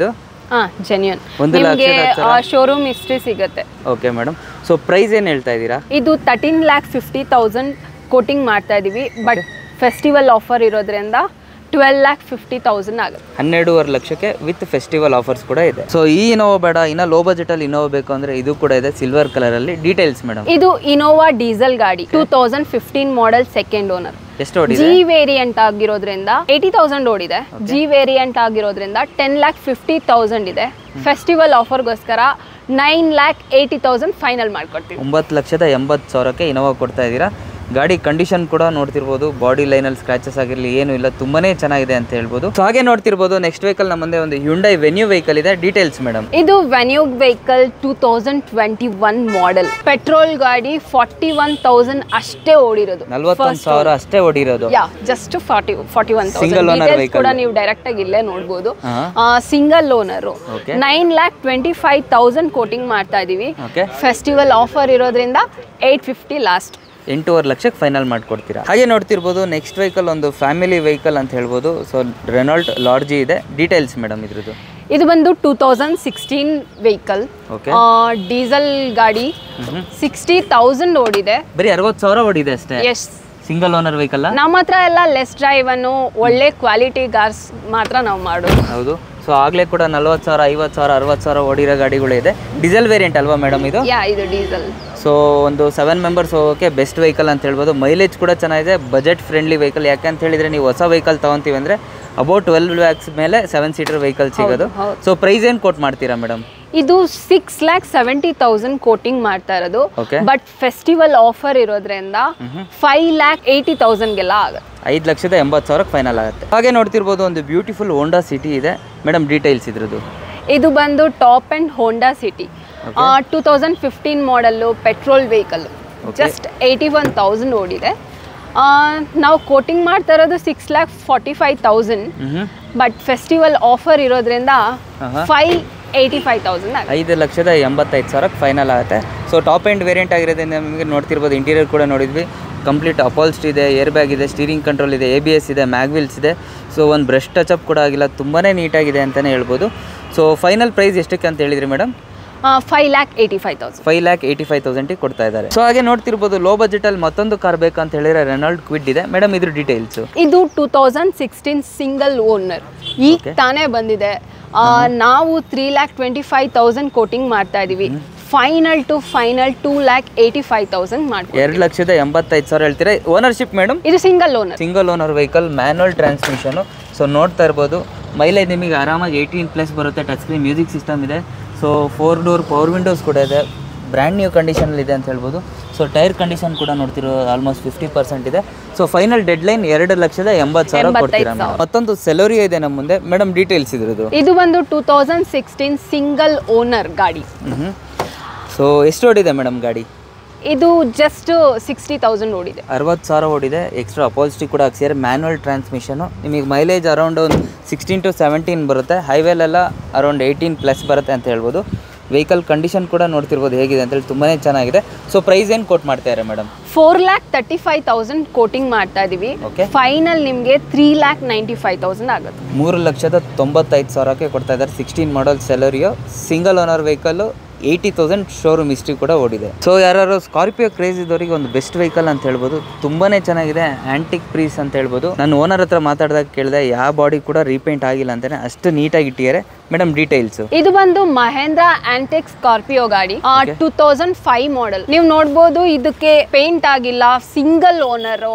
ಹಾ ಜೆನ್ಯೂನ್ ಒಂದು ನಿಮಗೆ ಲಕ್ಷದ ಹತ್ರ? ಶೋರೂಮ್ ಹಿಸ್ಟ್ರಿ ಸಿಗುತ್ತೆ ಓಕೆ ಮೇಡಮ್ ಸೊ ಪ್ರೈಸ್ ಏನು ಹೇಳ್ತಾ ಇದ್ದೀರಾ ಇದು thirteen lakh fifty thousand quoting ಮಾಡ್ತಾ ಇದೀವಿ ಬಟ್ ಫೆಸ್ಟಿವಲ್ ಆಫರ್ ಇರೋದ್ರಿಂದ ಟ್ವೆಲ್ ಲ್ಯಾಕ್ ಫಿಫ್ಟಿ ತೌಸಂಡ್ ಆಗುತ್ತೆ ಹನ್ನೆರಡೂವರೆ ಲಕ್ಷಕ್ಕೆ ವಿತ್ ಫೆಸ್ಟಿವಲ್ ಆಫರ್ಸ್ ಕೂಡ ಇದೆ ಸೊ ಈ ಇನೋವಾ ಬೇಡ ಇನ್ನು ಲೋ ಬಜೆಟಲ್ಲಿ ಇನೋವಾ ಬೇಕು ಅಂದರೆ ಇದು ಕೂಡ ಇದೆ ಸಿಲ್ವರ್ ಕಲರಲ್ಲಿ ಡೀಟೇಲ್ಸ್ ಮೇಡಮ್ ಇದು ಇನೋವಾ ಡೀಸೆಲ್ ಗಾಡಿ two thousand fifteen model second owner ಎಷ್ಟು ಓಡಿದೆ ಜಿ ವೇರಿಯಂಟ್ ಆಗಿರೋದ್ರಿಂದ ಏಯ್ಟಿ ತೌಸಂಡ್ ಓಡಿದೆ ಜಿ ವೇರಿಯಂಟ್ ಆಗಿರೋದ್ರಿಂದ ಟೆನ್ ಲ್ಯಾಕ್ ಫಿಫ್ಟಿ ತೌಸಂಡ್ ಇದೆ ಫೆಸ್ಟಿವಲ್ ಆಫರ್ಗೋಸ್ಕರ nine lakh eighty thousand final ಮಾಡ್ಕೊಡ್ತೀವಿ ಒಂಬತ್ತು ಲಕ್ಷದ ಎಂಬತ್ತು ಸಾವಿರಕ್ಕೆ ಇನೋವಾ ಕೊಡ್ತಾ ಇದ್ದೀರಾ ಗಾಡಿ ಕಂಡೀಷನ್ ಕೂಡ ನೋಡ್ತಿರ್ಬೋದು ಬಾಡಿ ಲೈನಲ್ಲಿ ಸ್ಕ್ರಾಚಸ್ ಆಗಿರಲಿ ಏನು ಇಲ್ಲ ತುಂಬಾನೇ ಚೆನ್ನಾಗಿದೆ ಅಂತ ಹೇಳ್ಬೋದು ಸೊ ಹಾಗೆ ನೋಡ್ತಿರ್ಬೋದು ನೆಕ್ಸ್ಟ್ ವೆಹಿಕಲ್ ನಮ್ಮ ಮುಂದೆ ಒಂದು ಹ್ಯುಂಡೈ ವೆನ್ಯೂ ವೆಹಿಕಲ್ ಇದೆ ಡೀಟೇಲ್ಸ್ ಮೇಡಮ್ ಇದು ವೆನ್ಯೂಗ್ vehicle two thousand twenty one model petrol ಗಾಡಿ ಫಾರ್ಟಿ ಒನ್ ತೌಸಂಡ್ ಅಷ್ಟೇ ಓಡಿರೋದು ನಲ್ವತ್ತೊಂದು ಸಾವಿರ ಅಷ್ಟೇ ಹೊಡಿರೋದು yeah just forty forty one Single owner thousand vehicle. ಕೂಡ ನೀವು ಡೈರೆಕ್ಟ್ ಆಗಿ ಇಲ್ಲೇ ನೋಡ್ಬೋದು ಹಾ. Single owner Okay. Nine lakh twenty five thousand quoting ಮಾಡ್ತಾ ಇದೀವಿ ಓಕೆ ಫೆಸ್ಟಿವಲ್ ಆಫರ್ ಇರೋದ್ರಿಂದ ಏಯ್ಟ್ ಫಿಫ್ಟಿ ಲಾಸ್ಟ್ ಎಂಟೂವರೆ ಲಕ್ಷಕ್ಕೆ ಫೈನಲ್ ಮಾಡ್ಕೊಡ್ತೀರಾ ಹಾಗೆ ನೋಡ್ತಿರ್ಬೋದು ನೆಕ್ಸ್ಟ್ ವೆಹಿಕಲ್ ಒಂದು ಫ್ಯಾಮಿಲಿ ವೆಹಿಕಲ್ ಅಂತ ಹೇಳ್ಬೋದು ಸೊ ರೆನಾಲ್ಟ್ ಲಾರ್ಜಿ ಇದೆ ಡೀಟೇಲ್ಸ್ ಮೇಡಮ್ ಇದ್ರದ್ದು ಇದು ಬಂದು two thousand sixteen vehicle okay diesel ಗಾಡಿ ಸಿಕ್ಸ್ಟಿ ತೌಸಂಡ್ ಓಡಿದೆ ಬರೀ ಅರವತ್ತು ಸಾವಿರ ಹೊಡಿದೆ ಅಷ್ಟೇ ಎಸ್ ಸಿಂಗಲ್ ಓನರ್ ವೆಹಿಕಲ್ ನಮ್ಮ ಹತ್ರ ಎಲ್ಲ ಲೆಸ್ ಡ್ರೈವ್ ಅನ್ನು ಒಳ್ಳೆ ಕ್ವಾಲಿಟಿ ಕಾರ್ಸ್ ಮಾತ್ರ ನಾವು ಮಾಡೋದು ಹೌದು ಸೊ ಆಗಲೇ ಕೂಡ ನಲ್ವತ್ತು ಸಾವಿರ ಐವತ್ತು ಸಾವಿರ ಅರವತ್ತು ಸಾವಿರ ಓಡಿರೋ ಗಾಡಿಗಳಿದೆ ಡೀಸೆಲ್ ವೇರಿಯಂಟ್ ಅಲ್ವಾ ಮೇಡಮ್ ಇದು ಯಾ ಇದು ಡೀಸೆಲ್ ಸೊ ಒಂದು ಸೆವೆನ್ ಮೆಂಬರ್ಸ್ ಹೋಗೋಕ್ಕೆ ಬೆಸ್ಟ್ ವೆಹಿಕಲ್ ಅಂತ ಹೇಳ್ಬೋದು ಮೈಲೇಜ್ ಕೂಡ ಚೆನ್ನಾಗಿದೆ ಬಜೆಟ್ ಫ್ರೆಂಡ್ಲಿ ವೆಹಿಕಲ್ ಯಾಕೆ ಅಂತ ಹೇಳಿದ್ರೆ ನೀವು ಹೊಸ ವೆಹಿಕಲ್ ತೊಗೊತೀವಿ ಅಂದರೆ ಅಬೌಟ್ ಟ್ವೆಲ್ ಲ್ಯಾಕ್ಸ್ ಮೇಲೆ ಸೆವೆನ್ ಸೀಟರ್ ವೆಹಿಕಲ್ ಸಿಗೋದು ಹೌದು. ಸೊ ಪ್ರೈಸ್ ಏನು ಕೊಟ್ ಮಾಡ್ತೀರಾ ಮೇಡಮ್ ಇದು six lakh seventy thousand quoting ಮಾಡ್ತಾ ಇರೋದು Okay. ಬಟ್ ಫೆಸ್ಟಿವಲ್ ಆಫರ್ ಇರೋದ್ರಿಂದ ಫೈವ್ ಲ್ಯಾಕ್ ಏಯ್ಟಿ ತೌಸಂಡ್ಗೆಲ್ಲ ಆಗುತ್ತೆ ಐದು ಲಕ್ಷದ ಎಂಬತ್ತು ಸಾವಿರಕ್ಕೆ ಫೈನಲ್ ಆಗುತ್ತೆ ಹಾಗೆ ನೋಡ್ತಿರ್ಬೋದು ಒಂದು ಬ್ಯೂಟಿಫುಲ್ ಹೋಂಡಾ ಸಿಟಿ ಇದೆ ಮೇಡಮ್ ಡೀಟೇಲ್ಸ್ ಇದ್ರದ್ದು ಇದು ಬಂದು top end Honda City two thousand fifteen model petrol vehicle just eighty one thousand ಓಡಿದೆ ಆ, ನಾವು ಕೋಟಿಂಗ್ ಮಾಡ್ತಾ ಇರೋದು six lakh forty five thousand ಹ್ಞೂ ಬಟ್ ಫೆಸ್ಟಿವಲ್ ಆಫರ್ ಇರೋದ್ರಿಂದ ಆಹಾ. ಫೈವ್ ಏಯ್ಟಿ ಫೈವ್ ತೌಸಂಡ್ ಆಗುತ್ತೆ ಐದು ಲಕ್ಷದ ಎಂಬತ್ತೈದು ಸಾವಿರಕ್ಕೆ ಫೈನಲ್ ಆಗುತ್ತೆ ಸೊ ಟಾಪ್ ಎಂಡ್ ವೇರಿಯಂಟ್ ಆಗಿರೋದ್ರಿಂದ ನಿಮಗೆ ನೋಡ್ತಿರ್ಬೋದು ಇಂಟೀರಿಯರ್ ಕೂಡ ನೋಡಿದ್ವಿ ಕಂಪ್ಲೀಟ್ ಅಪಾಲ್ಸ್ಟ್ ಇದೆ ಏರ್ ಬ್ಯಾಗ್ ಇದೆ ಸ್ಟೀರಿಂಗ್ ಕಂಟ್ರೋಲ್ ಇದೆ ಎ ಬಿ ಎಸ್ ಇದೆ ಮ್ಯಾಗ್ವಿಲ್ಸ್ ಇದೆ ಸೊ ಒಂದು ಬ್ರಷ್ ಟಚಪ್ ಕೂಡ ಆಗಿಲ್ಲ ತುಂಬಾ ನೀಟಾಗಿದೆ ಅಂತಲೇ ಹೇಳ್ಬೋದು ಸೊ ಫೈನಲ್ ಪ್ರೈಸ್ ಎಷ್ಟಕ್ಕೆ ಅಂತ ಹೇಳಿದ್ರಿ madam five lakh eighty five thousand five lakh eighty five ತೌಸಂಡಿಗೆ ಕೊಡ್ತಾ ಇದ್ದಾರೆ ಸೊ ಹಾಗೆ ನೋಡ್ತಿರ್ಬೋದು ಲೋ ಬಜೆಟಲ್ಲಿ ಮತ್ತೊಂದು ಕಾರ್ ಬೇಕಂತ ಹೇಳಿದ್ರೆ ರೆನಾಲ್ಡ್ ಕ್ವಿಡ್ ಇದೆ ಮೇಡಮ್ ಇದ್ರ ಡೀಟೇಲ್ಸು ಇದು two thousand sixteen single owner ಈಗ ತಾನೇ ಬಂದಿದೆ ಆ, ನಾವು three lakh twenty five thousand quoting ಮಾಡ್ತಾ ಇದೀವಿ final to final two lakh eighty five thousand ಮಾಡ್ತೀವಿ ಎರಡು ಲಕ್ಷದ ಎಂಬತ್ತೈದು ಸಾವಿರ ಹೇಳ್ತೀರಾ ಓನರ್ಶಿಪ್ ಮೇಡಮ್ ಇದು single owner single owner vehicle manual transmission so ನೋಡ್ತಾ ಇರ್ಬೋದು ಮೈಲೇಜ್ ನಿಮಗೆ ಆರಾಮಾಗಿ ಏಯ್ಟೀನ್ ಪ್ಲಸ್ ಬರುತ್ತೆ ಟಚ್ ಸ್ಕ್ರೀನ್ ಮ್ಯೂಸಿಕ್ ಸಿಸ್ಟಮ್ ಇದೆ so four door power windows ಕೂಡ ಇದೆ ಬ್ರ್ಯಾಂಡ್ ನ್ಯೂ ಕಂಡೀಷನಲ್ಲಿ ಇದೆ ಅಂತ ಹೇಳ್ಬೋದು ಸೊ ಟೈರ್ ಕಂಡೀಷನ್ ಕೂಡ ನೋಡ್ತಿರೋ ಆಲ್ಮೋಸ್ಟ್ ಫಿಫ್ಟಿ ಪರ್ಸೆಂಟ್ ಇದೆ ಸೊ ಫೈನಲ್ ಡೆಡ್ ಲೈನ್ ಎರಡು ಲಕ್ಷದ ಎಂಬತ್ತು ಸಾವಿರ ಎಂಬತ್ತೈದು ಕೊಡ್ತೀರಾ ಸಾವಿರ. madam. ಮತ್ತೊಂದು ಸೆಲೋರಿಯೋ ಇದೆ ನಮ್ಮ ಮುಂದೆ ಮೇಡಮ್ ಡೀಟೇಲ್ಸ್ ಇದ್ರದ್ದು ಇದು ಬಂದು two thousand sixteen single owner ಗಾಡಿ ಹ್ಞೂ ಸೊ ಎಷ್ಟು ಓಡಿದೆ ಮೇಡಮ್ ಗಾಡಿ ಇದು ಜಸ್ಟ್ ಸಿಕ್ಸ್ಟಿ ತೌಸಂಡ್ ಓಡಿದೆ ಅರವತ್ತು ಸಾವಿರ ಓಡಿದೆ ಎಕ್ಸ್ಟ್ರಾ ಅಪಾಲ್ಸ್ಟಿ ಕೂಡ ಹಾಕ್ಸಿದ್ದಾರೆ ಮ್ಯಾನುವಲ್ ಟ್ರಾನ್ಸ್ಮಿಷನು ನಿಮಗೆ ಮೈಲೇಜ್ ಅರೌಂಡ್ ಒಂದು ಸಿಕ್ಸ್ಟೀನ್ ಟು ಸೆವೆಂಟೀನ್ ಬರುತ್ತೆ ಹೈವೇಲೆಲ್ಲ ಅರೌಂಡ್ ಏಯ್ಟೀನ್ ಪ್ಲಸ್ ಬರುತ್ತೆ ಅಂತ ಹೇಳ್ಬೋದು ವೆಹಿಕಲ್ ಕಂಡೀಷನ್ ಕೂಡ ನೋಡ್ತಿರ್ಬೋದು ಹೇಗಿದೆ ಅಂತೇಳಿ ತುಂಬಾ ಚೆನ್ನಾಗಿದೆ ಸೊ ಪ್ರೈಸ್ ಏನು ಕೊಟ್ ಮಾಡ್ತಾರೆ madam four lakh thirty five thousand quoting ಮಾಡ್ತಾ ಇದೀವಿ Okay. ಫೈನಲ್ ನಿಮಗೆ three lakh ninety five thousand ಆಗುತ್ತೆ ಮೂರು ಲಕ್ಷದ ತೊಂಬತ್ತೈದು ಸಾವಿರಕ್ಕೆ ಕೊಡ್ತಾ ಇದ್ದಾರೆ sixteen model Celerio single owner vehicle eighty thousand showroom history ಕೂಡ ಓಡಿದೆ ಸೊ ಯಾರು ಸ್ಕಾರ್ಪಿಯೋ ಕ್ರೇಜ್ ಇದ್ದವರಿಗೆ ಒಂದು ಬೆಸ್ಟ್ ವೆಹಿಕಲ್ ಅಂತ ಹೇಳ್ಬೋದು ತುಂಬಾನೇ ಚೆನ್ನಾಗಿದೆ ಆಂಟಿಕ್ ಪ್ರೀಸ್ ಅಂತ ಹೇಳ್ಬೋದು ನಾನು ಓನರ್ ಹತ್ರ ಮಾತಾಡಿದಾಗ ಕೇಳಿದೆ ಯಾವ ಬಾಡಿ ಕೂಡ ರೀಪೇಂಟ್ ಆಗಿಲ್ಲ ಅಂತಾನೆ ಅಷ್ಟು ನೀಟಾಗಿ ಇಟ್ಟಿದ್ದಾರೆ ಮೇಡಮ್ ಡೀಟೇಲ್ಸು ಇದು ಬಂದು ಮಹೇಂದ್ರ ಆಂಟೆಕ್ ಸ್ಕಾರ್ಪಿಯೋ ಗಾಡಿ ಟೂ ತೌಸಂಡ್ ಫೈವ್ ಮಾಡೆಲ್ ನೀವು ನೋಡ್ಬೋದು ಇದಕ್ಕೆ ಪೇಂಟ್ ಆಗಿಲ್ಲ single owner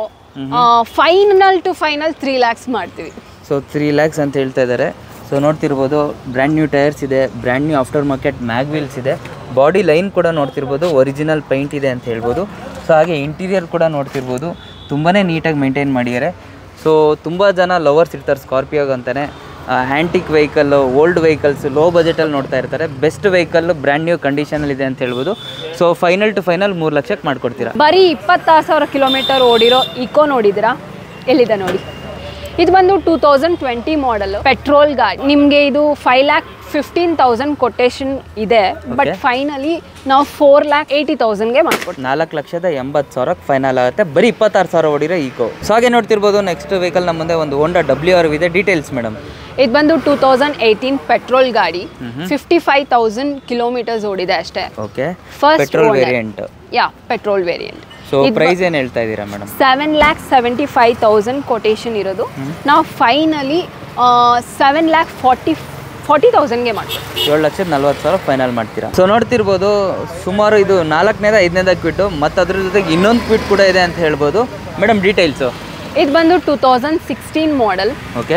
final to final three lakhs ಮಾಡ್ತೀವಿ ಸೊ ತ್ರೀ ಲ್ಯಾಕ್ಸ್ ಅಂತ ಹೇಳ್ತಾ ಇದ್ದಾರೆ ಸೊ ನೋಡ್ತಿರ್ಬೋದು ಬ್ರ್ಯಾಂಡ್ ನ್ಯೂ ಟೈರ್ಸ್ ಇದೆ brand new after market mag wheels ಇದೆ ಬಾಡಿ ಲೈನ್ ಕೂಡ ನೋಡ್ತಿರ್ಬೋದು ಒರಿಜಿನಲ್ ಪೈಂಟ್ ಇದೆ ಅಂತ ಹೇಳ್ಬೋದು ಸೊ ಹಾಗೆ ಇಂಟೀರಿಯರ್ ಕೂಡ ನೋಡ್ತಿರ್ಬೋದು ತುಂಬಾ ನೀಟಾಗಿ ಮೇಂಟೈನ್ ಮಾಡಿದ್ದಾರೆ ಸೊ ತುಂಬ ಜನ ಲವರ್ಸ್ ಇರ್ತಾರೆ ಸ್ಕಾರ್ಪಿಯೋಗೆ ಅಂತಲೇ antique vehicle old vehicles low ಬಜೆಟಲ್ಲಿ ನೋಡ್ತಾ ಇರ್ತಾರೆ ಬೆಸ್ಟ್ ವೆಹಿಕಲ್ ಬ್ರ್ಯಾಂಡ್ ನ್ಯೂ ಕಂಡೀಷನಲ್ಲಿ ಇದೆ ಅಂತ ಹೇಳ್ಬೋದು ಸೊ ಫೈನಲ್ ಟು ಫೈನಲ್ ಮೂರು ಲಕ್ಷಕ್ಕೆ ಮಾಡ್ಕೊಡ್ತೀರಾ ಬರೀ ಇಪ್ಪತ್ತಾರು ಸಾವಿರ ಕಿಲೋಮೀಟರ್ ಓಡಿರೋ ಇಕೋ ನೋಡಿದಿರಾ ಎಲ್ಲಿದೆ ನೋಡಿ ಇದು ಬಂದು two thousand twenty model petrol ಗಾಡಿ ನಿಮಗೆ ಇದು five lakh fifteen thousand quotation ಇದೆ ಬಟ್ Okay. ಫೈನಲಿ ನಾವು ಫೋರ್ ಲ್ಯಾಕ್ ಏಯ್ಟಿ ತೌಸಂಡ್ಗೆ ಮಾಡ್ಕೊಡ್ತೀವಿ ನಾಲ್ಕು ಲಕ್ಷದ ಎಂಬತ್ತು ಸಾವಿರಕ್ಕೆ ಫೈನಲ್ ಆಗುತ್ತೆ ಬರೀ ಇಪ್ಪತ್ತಾರು ಸಾವಿರ ಹೊಡಿರೋ ಈಕೋ ಸೊ ಹಾಗೆ ನೋಡ್ತಿರ್ಬೋದು ನೆಕ್ಸ್ಟ್ ವೆಹಿಕಲ್ ನಮ್ಮ ಮುಂದೆ ಒಂದು ಹೋಂಡಾ ಡಬ್ಲ್ಯೂ ಆರ್ ಇದೆ ಡೀಟೇಲ್ಸ್ ಮೇಡಮ್ ಇದು ಬಂದು ಟೂ ತೌಸಂಡ್ ಏಯ್ಟೀನ್ ಪೆಟ್ರೋಲ್ ಗಾಡಿ ಫಿಫ್ಟಿ ಫೈವ್ ತೌಸಂಡ್ ಕಿಲೋಮೀಟರ್ಸ್ ಓಡಿದೆ ಅಷ್ಟೇ okay first petrol variant yeah petrol variant so price ಏನು ಹೇಳ್ತಾ ಇದ್ದೀರಾ madam seven lakh seventy five thousand quotation ಇರೋದು ನಾವು finally seven lakh forty forty ತೌಸಂಡ್ಗೆ ಮಾಡ್ತೀವಿ ಏಳು ಲಕ್ಷದ ನಲ್ವತ್ತು ಸಾವಿರ ಫೈನಲ್ ಮಾಡ್ತೀರಾ ಸೊ ನೋಡ್ತಿರ್ಬೋದು ಸುಮಾರು ಇದು ನಾಲ್ಕನೇದ ಐದನೇದ ಕ್ವಿಟ್ಟು ಮತ್ತು ಅದ್ರ ಜೊತೆಗೆ ಇನ್ನೊಂದು ಕ್ವಿಟ್ ಕೂಡ ಇದೆ ಅಂತ ಹೇಳ್ಬೋದು ಮೇಡಮ್ ಡೀಟೇಲ್ಸು ಇದು ಬಂದು two thousand sixteen model okay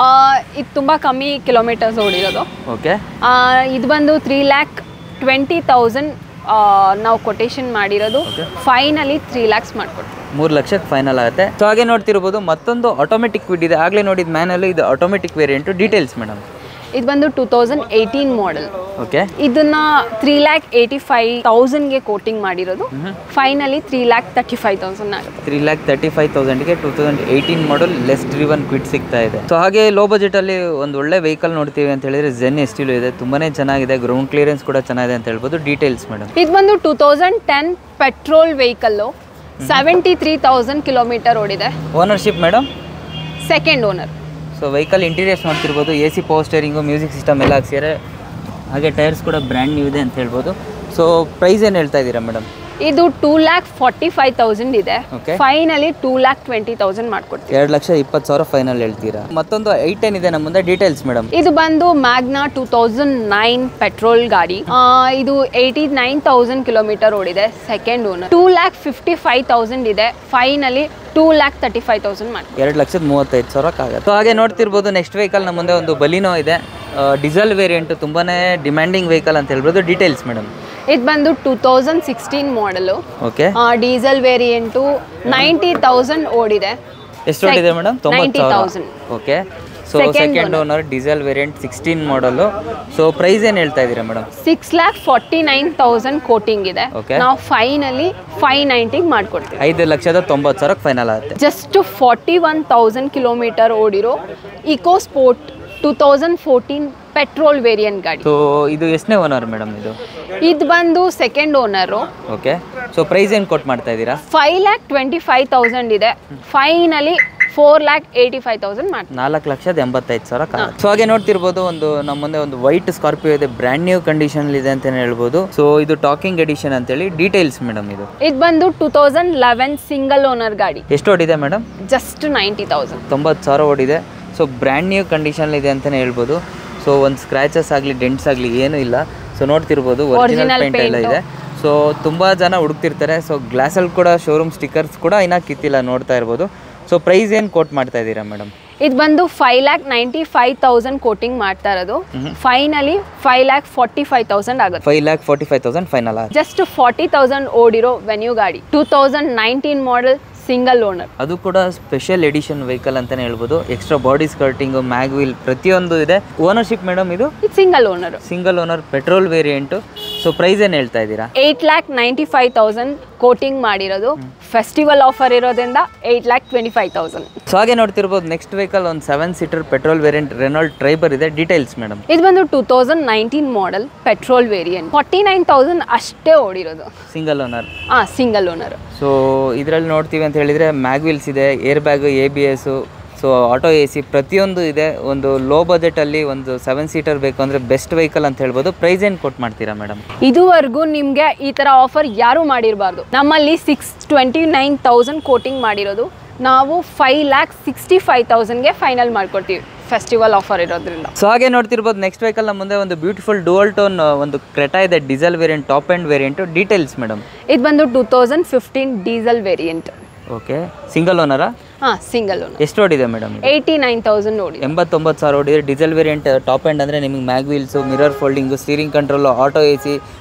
ಇದು ತುಂಬ ಕಮ್ಮಿ ಕಿಲೋಮೀಟರ್ಸ್ ಓಡಿರೋದು ಓಕೆ ಆ, ಇದು ಬಂದು ತ್ರೀ ಲ್ಯಾಕ್ ಟ್ವೆಂಟಿ ತೌಸಂಡ್ ನಾವು ಕೊಟೇಶನ್ ಮಾಡಿರೋದು ಫೈನಲಿ ತ್ರೀ ಲ್ಯಾಕ್ಸ್ ಮಾಡ್ಕೊಡ್ತೀವಿ ಮೂರು ಲಕ್ಷಕ್ಕೆ ಫೈನಲ್ ಆಗುತ್ತೆ ಸೊ ಹಾಗೆ ನೋಡ್ತಿರ್ಬೋದು ಮತ್ತೊಂದು ಆಟೋಮೆಟಿಕ್ ಕ್ವಿಡ್ ಇದೆ ಆಗಲೇ ನೋಡಿದ ಮ್ಯಾನಲ್ಲಿ ಇದು ಆಟೋಮೆಟಿಕ್ ವೇರಿಯಂಟು ಡೀಟೇಲ್ಸ್ ಮೇಡಮ್ ಇದು ಬಂದು two thousand eighteen model okay ಇದನ್ನ ತ್ರೀ ಲ್ಯಾಕ್ ಏಯ್ಟಿ ಫೈವ್ ತೌಸಂಡ್ಗೆ ಕೋಟಿಂಗ್ ಮಾಡಿರೋದು finally three lakh thirty five thousand ಆಗುತ್ತೆ ತ್ರೀ ಲ್ಯಾಕ್ ತರ್ಟಿ ಫೈವ್ ತೌಸಂಡ್ಗೆ two thousand eighteen model less driven Kwid ಸಿಗ್ತಾ ಇದೆ ಸೊ ಹಾಗೆ ಲೋ ಬಜೆಟಲ್ಲಿ ಒಂದು ಒಳ್ಳೆ ವೆಹಿಕಲ್ ನೋಡ್ತೀವಿ ಅಂತ ಹೇಳಿದ್ರೆ ಜೆನ್ ಎಸ್ಟಿಲು ಇದೆ ತುಂಬಾ ಚೆನ್ನಾಗಿದೆ ಗ್ರೌಂಡ್ ಕ್ಲಿಯರೆನ್ಸ್ ಕೂಡ ಚೆನ್ನಾಗಿದೆ ಅಂತ ಹೇಳ್ಬೋದು ಡೀಟೇಲ್ಸ್ ಮೇಡಮ್ ಇದು ಬಂದು two thousand ten petrol vehicle seventy three thousand kilometre ಓಡಿದೆ ownership madam second owner so vehicle interiors ನೋಡ್ತಿರ್ಬೋದು A C power steering music system ಎಲ್ಲ ಹಾಕ್ಸಿದ್ದಾರೆ ಹಾಗೆ ಟೈರ್ಸ್ ಕೂಡ ಬ್ರ್ಯಾಂಡ್ ನ್ಯೂ ಇದೆ ಅಂತ ಹೇಳ್ಬೋದು ಸೊ ಪ್ರೈಸ್ ಏನು ಹೇಳ್ತಾ ಇದ್ದೀರಾ ಮೇಡಮ್ ಇದು two lakh forty five thousand ಇದೆ Okay. Finally two lakh twenty thousand ಮಾಡ್ಕೊಡ್ತೀವಿ ಎರಡು ಲಕ್ಷ ಇಪ್ಪತ್ತು ಸಾವಿರ ಫೈನಲ್ ಹೇಳ್ತೀರಾ ಮತ್ತೊಂದು ಐಟೆನ್ ಇದೆ ನಮ್ಮ ಮುಂದೆ ಡೀಟೇಲ್ಸ್ ಮೇಡಮ್ ಇದು ಬಂದು Magna two thousand nine petrol ಗಾಡಿ ಆ, ಇದು ಏಯ್ಟಿ ನೈನ್ ತೌಸಂಡ್ ಕಿಲೋಮೀಟರ್ ಓಡಿದೆ second owner two lakh fifty five thousand ಇದೆ finally two lakh thirty five thousand ಮಾಡಿ ಎರಡು ಲಕ್ಷದ ಮೂವತ್ತೈದು ಸಾವಿರಕ್ಕಾಗತ್ತೆ ಸೊ ಹಾಗೆ ನೋಡ್ತಿರ್ಬೋದು ನೆಕ್ಸ್ಟ್ ವೆಹಿಕಲ್ ನಮ್ಮ ಮುಂದೆ ಒಂದು ಬಲಿನೋ ಇದೆ ಡೀಸೆಲ್ ವೇರಿಯಂಟ್ ತುಂಬಾ ಡಿಮ್ಯಾಂಡಿಂಗ್ ವೆಹಿಕಲ್ ಅಂತ ಹೇಳ್ಬೋದು ಡೀಟೇಲ್ಸ್ ಮೇಡಮ್ ಇದು ಬಂದು two thousand sixteen model okay diesel variant ninety thousand ಓಡಿದೆ ಎಷ್ಟು ಹೊಡಿದೆ ಮೇಡಮ್ ನೈಂಟಿ ತೊಂಬತ್ತು thousand okay so Second second owner diesel variant sixteen model so price ಏನು ಹೇಳ್ತಾ ಇದ್ದೀರಾ madam six lakh forty nine thousand quoting ಇದೆ Okay. ನಾವು ಫೈನಲಿ ಫೈವ್ ನೈಂಟಿಗೆ ಮಾಡ್ಕೊಡ್ತೀವಿ ಐದು ಲಕ್ಷದ ತೊಂಬತ್ತು ಸಾವಿರಕ್ಕೆ ಫೈನಲ್ ಆಗುತ್ತೆ just forty one thousand kilometre ಓಡಿರೋ EcoSport two thousand fourteen petrol variant ಗಾಡಿ ಸೊ ಇದು ಎಷ್ಟನೇ ಓನರ್ ಮೇಡಮ್ ಇದು ಇದು ಬಂದು second owner okay so price ಏನು ಕೊಟ್ಟು ಮಾಡ್ತಾ ಇದ್ದೀರಾ five lakh twenty five thousand ಇದೆ finally four lakh eighty five thousand ಮಾಡ್ತೀವಿ ನಾಲ್ಕು ಲಕ್ಷದ ಎಂಬತ್ತೈದು ಸಾವಿರ ಸೊ ಹಾಗೆ ನೋಡ್ತಿರ್ಬೋದು ಒಂದು ನಮ್ಮ ಮುಂದೆ ಒಂದು ವೈಟ್ ಸ್ಕಾರ್ಪಿಯೋ ಇದೆ ಬ್ರ್ಯಾಂಡ್ ನ್ಯೂ ಕಂಡೀಷನ್ ಇದೆ ಅಂತಾನೆ ಹೇಳ್ಬೋದು ಸೊ ಇದು ಟಾಕಿಂಗ್ ಎಡಿಷನ್ ಅಂತೇಳಿ ಡೀಟೇಲ್ಸ್ ಮೇಡಮ್ ಇದು ಇದು ಬಂದು two thousand eleven single owner ಗಾಡಿ ಎಷ್ಟು ಓಡಿದೆ ಮೇಡಮ್ ಜಸ್ಟ್ ನೈಂಟಿ ತೌಸಂಡ್ ತೊಂಬತ್ತು ಸಾವಿರ ಓಡಿದೆ ಸೊ ಬ್ರ್ಯಾಂಡ್ ನ್ಯೂ ಕಂಡೀಷನ್ ಇದೆ ಅಂತಲೇ ಹೇಳ್ಬೋದು ಸೊ ಒಂದು ಸ್ಕ್ರ್ಯಾಚಸ್ ಆಗಲಿ ಡೆಂಟ್ಸ್ ಆಗಲಿ ಏನೂ ಇಲ್ಲ ಸೊ ನೋಡ್ತಿರ್ಬೋದು ಒರಿಜಿನಲ್ Original ಪೇಂಟ್ ಎಲ್ಲ paint. ಇದೆ ಸೊ ತುಂಬ ಜನ ಹುಡುಕ್ತಿರ್ತಾರೆ ಸೊ ಗ್ಲಾಸಲ್ಲಿ ಕೂಡ ಶೋರೂಮ್ ಸ್ಟಿಕ್ಕರ್ಸ್ ಕೂಡ ಇನ್ನೂ ಕಿತ್ತಿಲ್ಲ ನೋಡ್ತಾ ಇರ್ಬೋದು ಸೊ ಪ್ರೈಸ್ ಏನು ಕೋಟ್ ಮಾಡ್ತಾ ಇದ್ದೀರಾ ಮೇಡಮ್ ಇದು ಬಂದು five lakh ninety five thousand quoting ಮಾಡ್ತಾ ಇರೋದು finally five lakh forty five thousand ಆಗುತ್ತೆ five lakh forty five thousand final ಆಗುತ್ತೆ ಜಸ್ಟ್ ಫಾರ್ಟಿ ತೌಸಂಡ್ ಓಡಿರೋ ವೆನ್ಯೂ ಗಾಡಿ two thousand nineteen model single owner ಅದು ಕೂಡ ಸ್ಪೆಷಲ್ ಎಡಿಷನ್ ವೆಹಿಕಲ್ ಅಂತಲೇ ಹೇಳ್ಬೋದು extra body skirting mag wheel ಪ್ರತಿಯೊಂದು ಇದೆ ಓನರ್ಶಿಪ್ ಮೇಡಮ್ ಇದು ಇದು single owner single owner petrol variant so price ಏನು ಹೇಳ್ತಾ ಇದ್ದೀರಾ eight lakh ninety five thousand quoting ಮಾಡಿರೋದು ಫೆಸ್ಟಿವಲ್ ಆಫರ್ ಇರೋದ್ರಿಂದ eight lakh twenty five thousand so ಹಾಗೆ ನೋಡ್ತಿರ್ಬೋದು ನೆಕ್ಸ್ಟ್ ವೆಹಿಕಲ್ ಒಂದು seven seater petrol variant Renault Triber ಇದೆ ಡೀಟೇಲ್ಸ್ ಮೇಡಮ್ ಇದು ಬಂದು two thousand nineteen model petrol variant forty nine thousand ಅಷ್ಟೇ ಓಡಿರೋದು ಸಿಂಗಲ್ ಓನರ್ ಹಾಂ ಸಿಂಗಲ್ ಓನರ್ ಸೊ ಇದರಲ್ಲಿ ನೋಡ್ತೀವಿ ಅಂತ ಹೇಳಿದರೆ ಮ್ಯಾಗ್ ವೀಲ್ಸ್ ಇದೆ air bag A B S so auto A C ಪ್ರತಿಯೊಂದು ಇದೆ ಒಂದು ಲೋ ಬಜೆಟಲ್ಲಿ ಒಂದು ಸೆವೆನ್ ಸೀಟರ್ ಬೇಕು ಅಂದರೆ ಬೆಸ್ಟ್ ವೆಹಿಕಲ್ ಅಂತ ಹೇಳ್ಬೋದು ಪ್ರೈಸ್ ಏನು ಕೊಟ್ಟು ಮಾಡ್ತೀರಾ ಮೇಡಮ್ ಇದುವರೆಗೂ ನಿಮಗೆ ಈ ಥರ ಆಫರ್ ಯಾರೂ ಮಾಡಿರಬಾರ್ದು ನಮ್ಮಲ್ಲಿ six twenty nine thousand quoting ಮಾಡಿರೋದು ನಾವು ಫೈವ್ ಲ್ಯಾಕ್ ಸಿಕ್ಸ್ಟಿ ಫೈವ್ ತೌಸಂಡ್ಗೆ ಫೈನಲ್ ಮಾಡ್ಕೊಡ್ತೀವಿ ಫೆಸ್ಟಿವಲ್ ಆಫರ್ ಇರೋದ್ರಿಂದ ಸೊ ಹಾಗೆ ನೋಡ್ತಿರ್ಬೋದು ನೆಕ್ಸ್ಟ್ ವೆಹಿಕಲ್ ನಮ್ಮ ಮುಂದೆ ಒಂದು ಬ್ಯೂಟಿಫುಲ್ ಡುವಲ್ ಟೋನ್ ಒಂದು ಕ್ರೆಟಾ ಇದೆ diesel variant top end variant details madam ಇದು ಬಂದು two thousand fifteen diesel variant okay single ಓನರಾ ಹಾಂ ಸಿಂಗಲ್ ಓನರ್ ಎಷ್ಟು ಓಡಿದೆ ಮೇಡಮ್ ಏಯ್ಟಿ ನೈನ್ ತೌಸಂಡ್ ನೋಡಿ ಎಂಬತ್ತೊಂಬತ್ತು ಸಾವಿರ ಓಡಿದೆ ಡೀಸೆಲ್ ವೇರಿಯಂಟ್ ಟಾಪ್ ಎಂಡ್ ಅಂದರೆ ನಿಮಗೆ mag wheels mirror folding steering control auto A C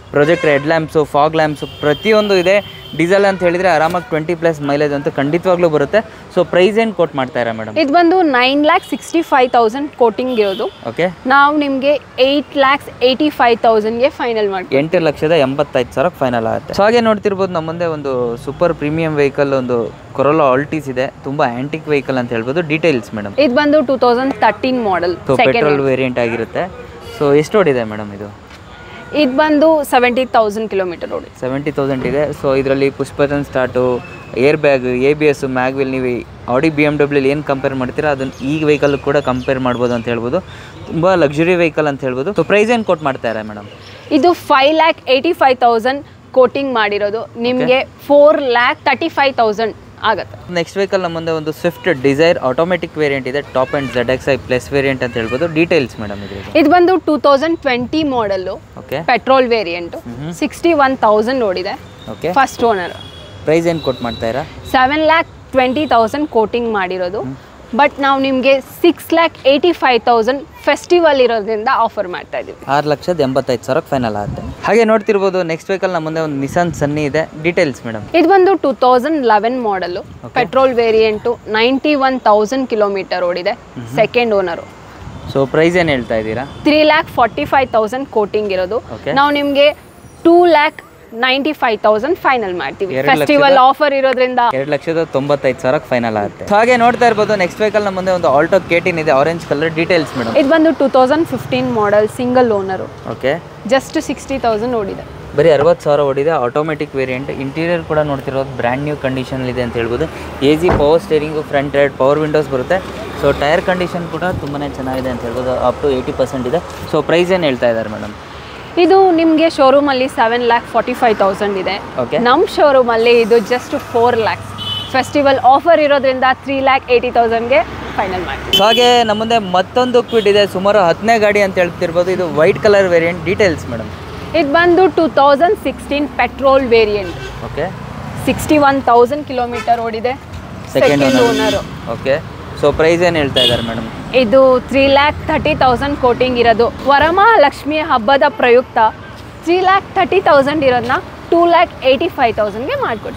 projector head lamps fog lamps ಪ್ರತಿಯೊಂದು ಇದೆ ಡೀಸೆಲ್ ಅಂತ ಹೇಳಿದರೆ ಆರಾಮಾಗಿ ಟ್ವೆಂಟಿ ಪ್ಲಸ್ ಮೈಲೇಜ್ ಅಂತೂ ಖಂಡಿತವಾಗ್ಲೂ ಬರುತ್ತೆ ಸೊ ಪ್ರೈಸ್ ಏನು ಕೋಟ್ ಮಾಡ್ತಾರಾ ಮೇಡಮ್ ಇದು ಬಂದು nine lakh sixty five thousand quoting ಇರೋದು ಓಕೆ ನಾವು ನಿಮಗೆ ಏಯ್ಟ್ ಲ್ಯಾಕ್ಸ್ ಏಯ್ಟಿ ಫೈವ್ ತೌಸಂಡ್ಗೆ ಫೈನಲ್ ಮಾಡ್ತೀವಿ ಎಂಟು ಲಕ್ಷದ ಎಂಬತ್ತೈದು ಸಾವಿರಕ್ಕೆ ಫೈನಲ್ ಆಗುತ್ತೆ ಸೊ ಹಾಗೆ ನೋಡ್ತಿರ್ಬೋದು ನಮ್ಮ ಮುಂದೆ ಒಂದು ಸೂಪರ್ ಪ್ರೀಮಿಯಂ ವೆಹಿಕಲ್ ಒಂದು ಕೊರೋಲಾ ಆಲ್ಟೀಸ್ ಇದೆ ತುಂಬ ಆ್ಯಂಟಿಕ್ ವೆಹಿಕಲ್ ಅಂತ ಹೇಳ್ಬೋದು ಡೀಟೇಲ್ಸ್ ಮೇಡಮ್ ಇದು ಬಂದು two thousand thirteen model so second petrol variant ಆಗಿರುತ್ತೆ ಸೊ ಎಷ್ಟು ಓಡಿದೆ ಮೇಡಮ್ ಇದು ಇದು ಬಂದು ಸೆವೆಂಟಿ ತೌಸಂಡ್ ಕಿಲೋಮೀಟರ್ ಓಡಿ ಸೆವೆಂಟಿ ತೌಸಂಡ್ ಇದೆ ಸೊ ಇದರಲ್ಲಿ push button start air bag A B S mag wheel ನೀವು ಆಡಿ ಬಿ ಎಮ್ ಡಬ್ಲ್ಯೂಲಿ ಏನು ಕಂಪೇರ್ ಮಾಡ್ತೀರಾ ಅದನ್ನು ಈ ವೆಹಿಕಲ್ ಕೂಡ ಕಂಪೇರ್ ಮಾಡ್ಬೋದು ಅಂತ ಹೇಳ್ಬೋದು ತುಂಬ ಲಕ್ಸುರಿ ವೆಹಿಕಲ್ ಅಂತ ಹೇಳ್ಬೋದು ಸೊ ಪ್ರೈಸ್ ಏನು ಕೊಟ್ಟು ಮಾಡ್ತಾರೆ ಮೇಡಮ್ ಇದು five lakh eighty five thousand quoting ಮಾಡಿರೋದು ನಿಮಗೆ four lakh thirty five thousand ಆಗುತ್ತೆ ನೆಕ್ಸ್ಟ್ ವೆಹಿಕಲ್ ನಮ್ಮ ಮುಂದೆ ಒಂದು ಸ್ವಿಫ್ಟ್ ಡಿಸೈರ್ ಆಟೋಮೆಟಿಕ್ ವೇರಿಯಂಟ್ ಇದೆ top end Z X I plus variant ಅಂತ ಹೇಳ್ಬೋದು ಡೀಟೇಲ್ಸ್ ಮೇಡಮ್ ಇದ್ರಿಗೆ ಇದು ಬಂದು two thousand twenty model okay petrol variant sixty one thousand ಓಡಿದೆ ಓಕೆ ಫಸ್ಟ್ ಓನರ್ ಪ್ರೈಸ್ ಏನು ಕೊಟ್ಟು ಮಾಡ್ತಾ ಇರಾ seven lakh twenty thousand quoting ಮಾಡಿರೋದು ಬಟ್ ನಾವು ನಿಮಗೆ six lakh eighty five thousand festival ಇರೋದ್ರಿಂದ ಆಫರ್ ಮಾಡ್ತಾ ಇದ್ದೀವಿ ಆರು ಲಕ್ಷದ ಎಂಬತ್ತೈದು ಸಾವಿರಕ್ಕೆ ಫೈನಲ್ ಆಗುತ್ತೆ ಹಾಗೆ ನೋಡ್ತಿರ್ಬೋದು ನೆಕ್ಸ್ಟ್ ವೆಹಿಕಲ್ ನಮ್ಮ ಮುಂದೆ ಒಂದು ನಿಸಾನ್ ಸನ್ನಿ ಇದೆ ಡೀಟೇಲ್ಸ್ ಮೇಡಮ್ ಇದು ಬಂದು two thousand eleven model petrol variant ninety one thousand kilometre ಓಡಿದೆ ಸೆಕೆಂಡ್ ಓನರು ಸೊ ಪ್ರೈಸ್ ಏನು ಹೇಳ್ತಾ ಇದ್ದೀರಾ three lakh forty five thousand quoting ಇರೋದು Okay. ನಾವು ನಿಮಗೆ two lakh ninety five thousand final ಮಾಡ್ತೀವಿ ಎರಡು ಲಕ್ಷದ- ಫೆಸ್ಟಿವಲ್ ಆಫರ್ ಇರೋದ್ರಿಂದ ಎರಡು ಲಕ್ಷದ ತೊಂಬತ್ತೈದು ಸಾವಿರಕ್ಕೆ ಫೈನಲ್ ಆಗುತ್ತೆ So ಹಾಗೆ ನೋಡ್ತಾ ಇರ್ಬೋದು ನೆಕ್ಸ್ಟ್ ವೆಹಿಕಲ್ ನಮ್ಮ ಮುಂದೆ ಒಂದು ಆಲ್ಟೋ ಕೇಟಿನ್ ಇದೆ ಆರೆಂಜ್ ಕಲರ್ ಡೀಟೇಲ್ಸ್ ಮೇಡಮ್ ಇದು ಬಂದು two thousand fifteen model single owner okay just sixty thousand ಓಡಿದೆ ಬರೀ ಅರವತ್ತು ಸಾವಿರ ಓಡಿದೆ ಆಟೋಮೆಟಿಕ್ ವೇರಿಯಂಟ್ ಇಂಟೀರಿಯರ್ ಕೂಡ ನೋಡ್ತಿರೋದು ಬ್ರ್ಯಾಂಡ್ ನ್ಯೂ ಕಂಡೀಷನ್ ಇದೆ ಅಂತ ಹೇಳ್ಬೋದು A G power steering front ride power windows ಬರುತ್ತೆ ಸೊ ಟೈರ್ ಕಂಡೀಷನ್ ಕೂಡ ತುಂಬಾ ಚೆನ್ನಾಗಿದೆ ಅಂತ ಹೇಳ್ಬೋದು ಅಪ್ ಟು ಏಯ್ಟಿ ಪರ್ಸೆಂಟ್ ಇದೆ ಸೊ ಪ್ರೈಸ್ ಏನು ಹೇಳ್ತಾ ಇದ್ದಾರೆ ಮೇಡಮ್ ಇದು ನಿಮಗೆ ಶೋರೂಮಲ್ಲಿ seven lakh forty five thousand ಇದೆ ಓಕೆ ನಮ್ಮ ಶೋರೂಮಲ್ಲಿ ಇದು just four lakhs festival offer ಇರೋದ್ರಿಂದ ತ್ರೀ ಲ್ಯಾಕ್ ಏಯ್ಟಿ ತೌಸಂಡ್ಗೆ ಫೈನಲ್ ಮಾಡ್ತೀವಿ ಸೊ ಹಾಗೆ ನಮ್ಮ ಮುಂದೆ ಮತ್ತೊಂದು ಕ್ವಿಡ್ ಇದೆ ಸುಮಾರು ಹತ್ತನೇ ಗಾಡಿ ಅಂತ ಹೇಳ್ತಿರ್ಬೋದು ಇದು white colour variant details madam ಇದು ಬಂದು two thousand sixteen petrol variant okay sixty one thousand kilometre ಓಡಿದೆ second second owner owner okay so price ಏನು ಹೇಳ್ತಾ ಇದ್ದಾರೆ ಮೇಡಮ್ ಇದು three lakh thirty thousand quoting ಇರೋದು ವರಮಹಾಲಕ್ಷ್ಮಿ ಹಬ್ಬದ ಪ್ರಯುಕ್ತ ತ್ರೀ ಲ್ಯಾಕ್ ಥರ್ಟಿ ತೌಸಂಡ್ ಇರೋದನ್ನ ಟೂ ಲ್ಯಾಕ್ ಏಯ್ಟಿ ಫೈವ್ ತೌಸಂಡ್ಗೆ ಮಾಡಿಕೊಡ್ತೀವಿ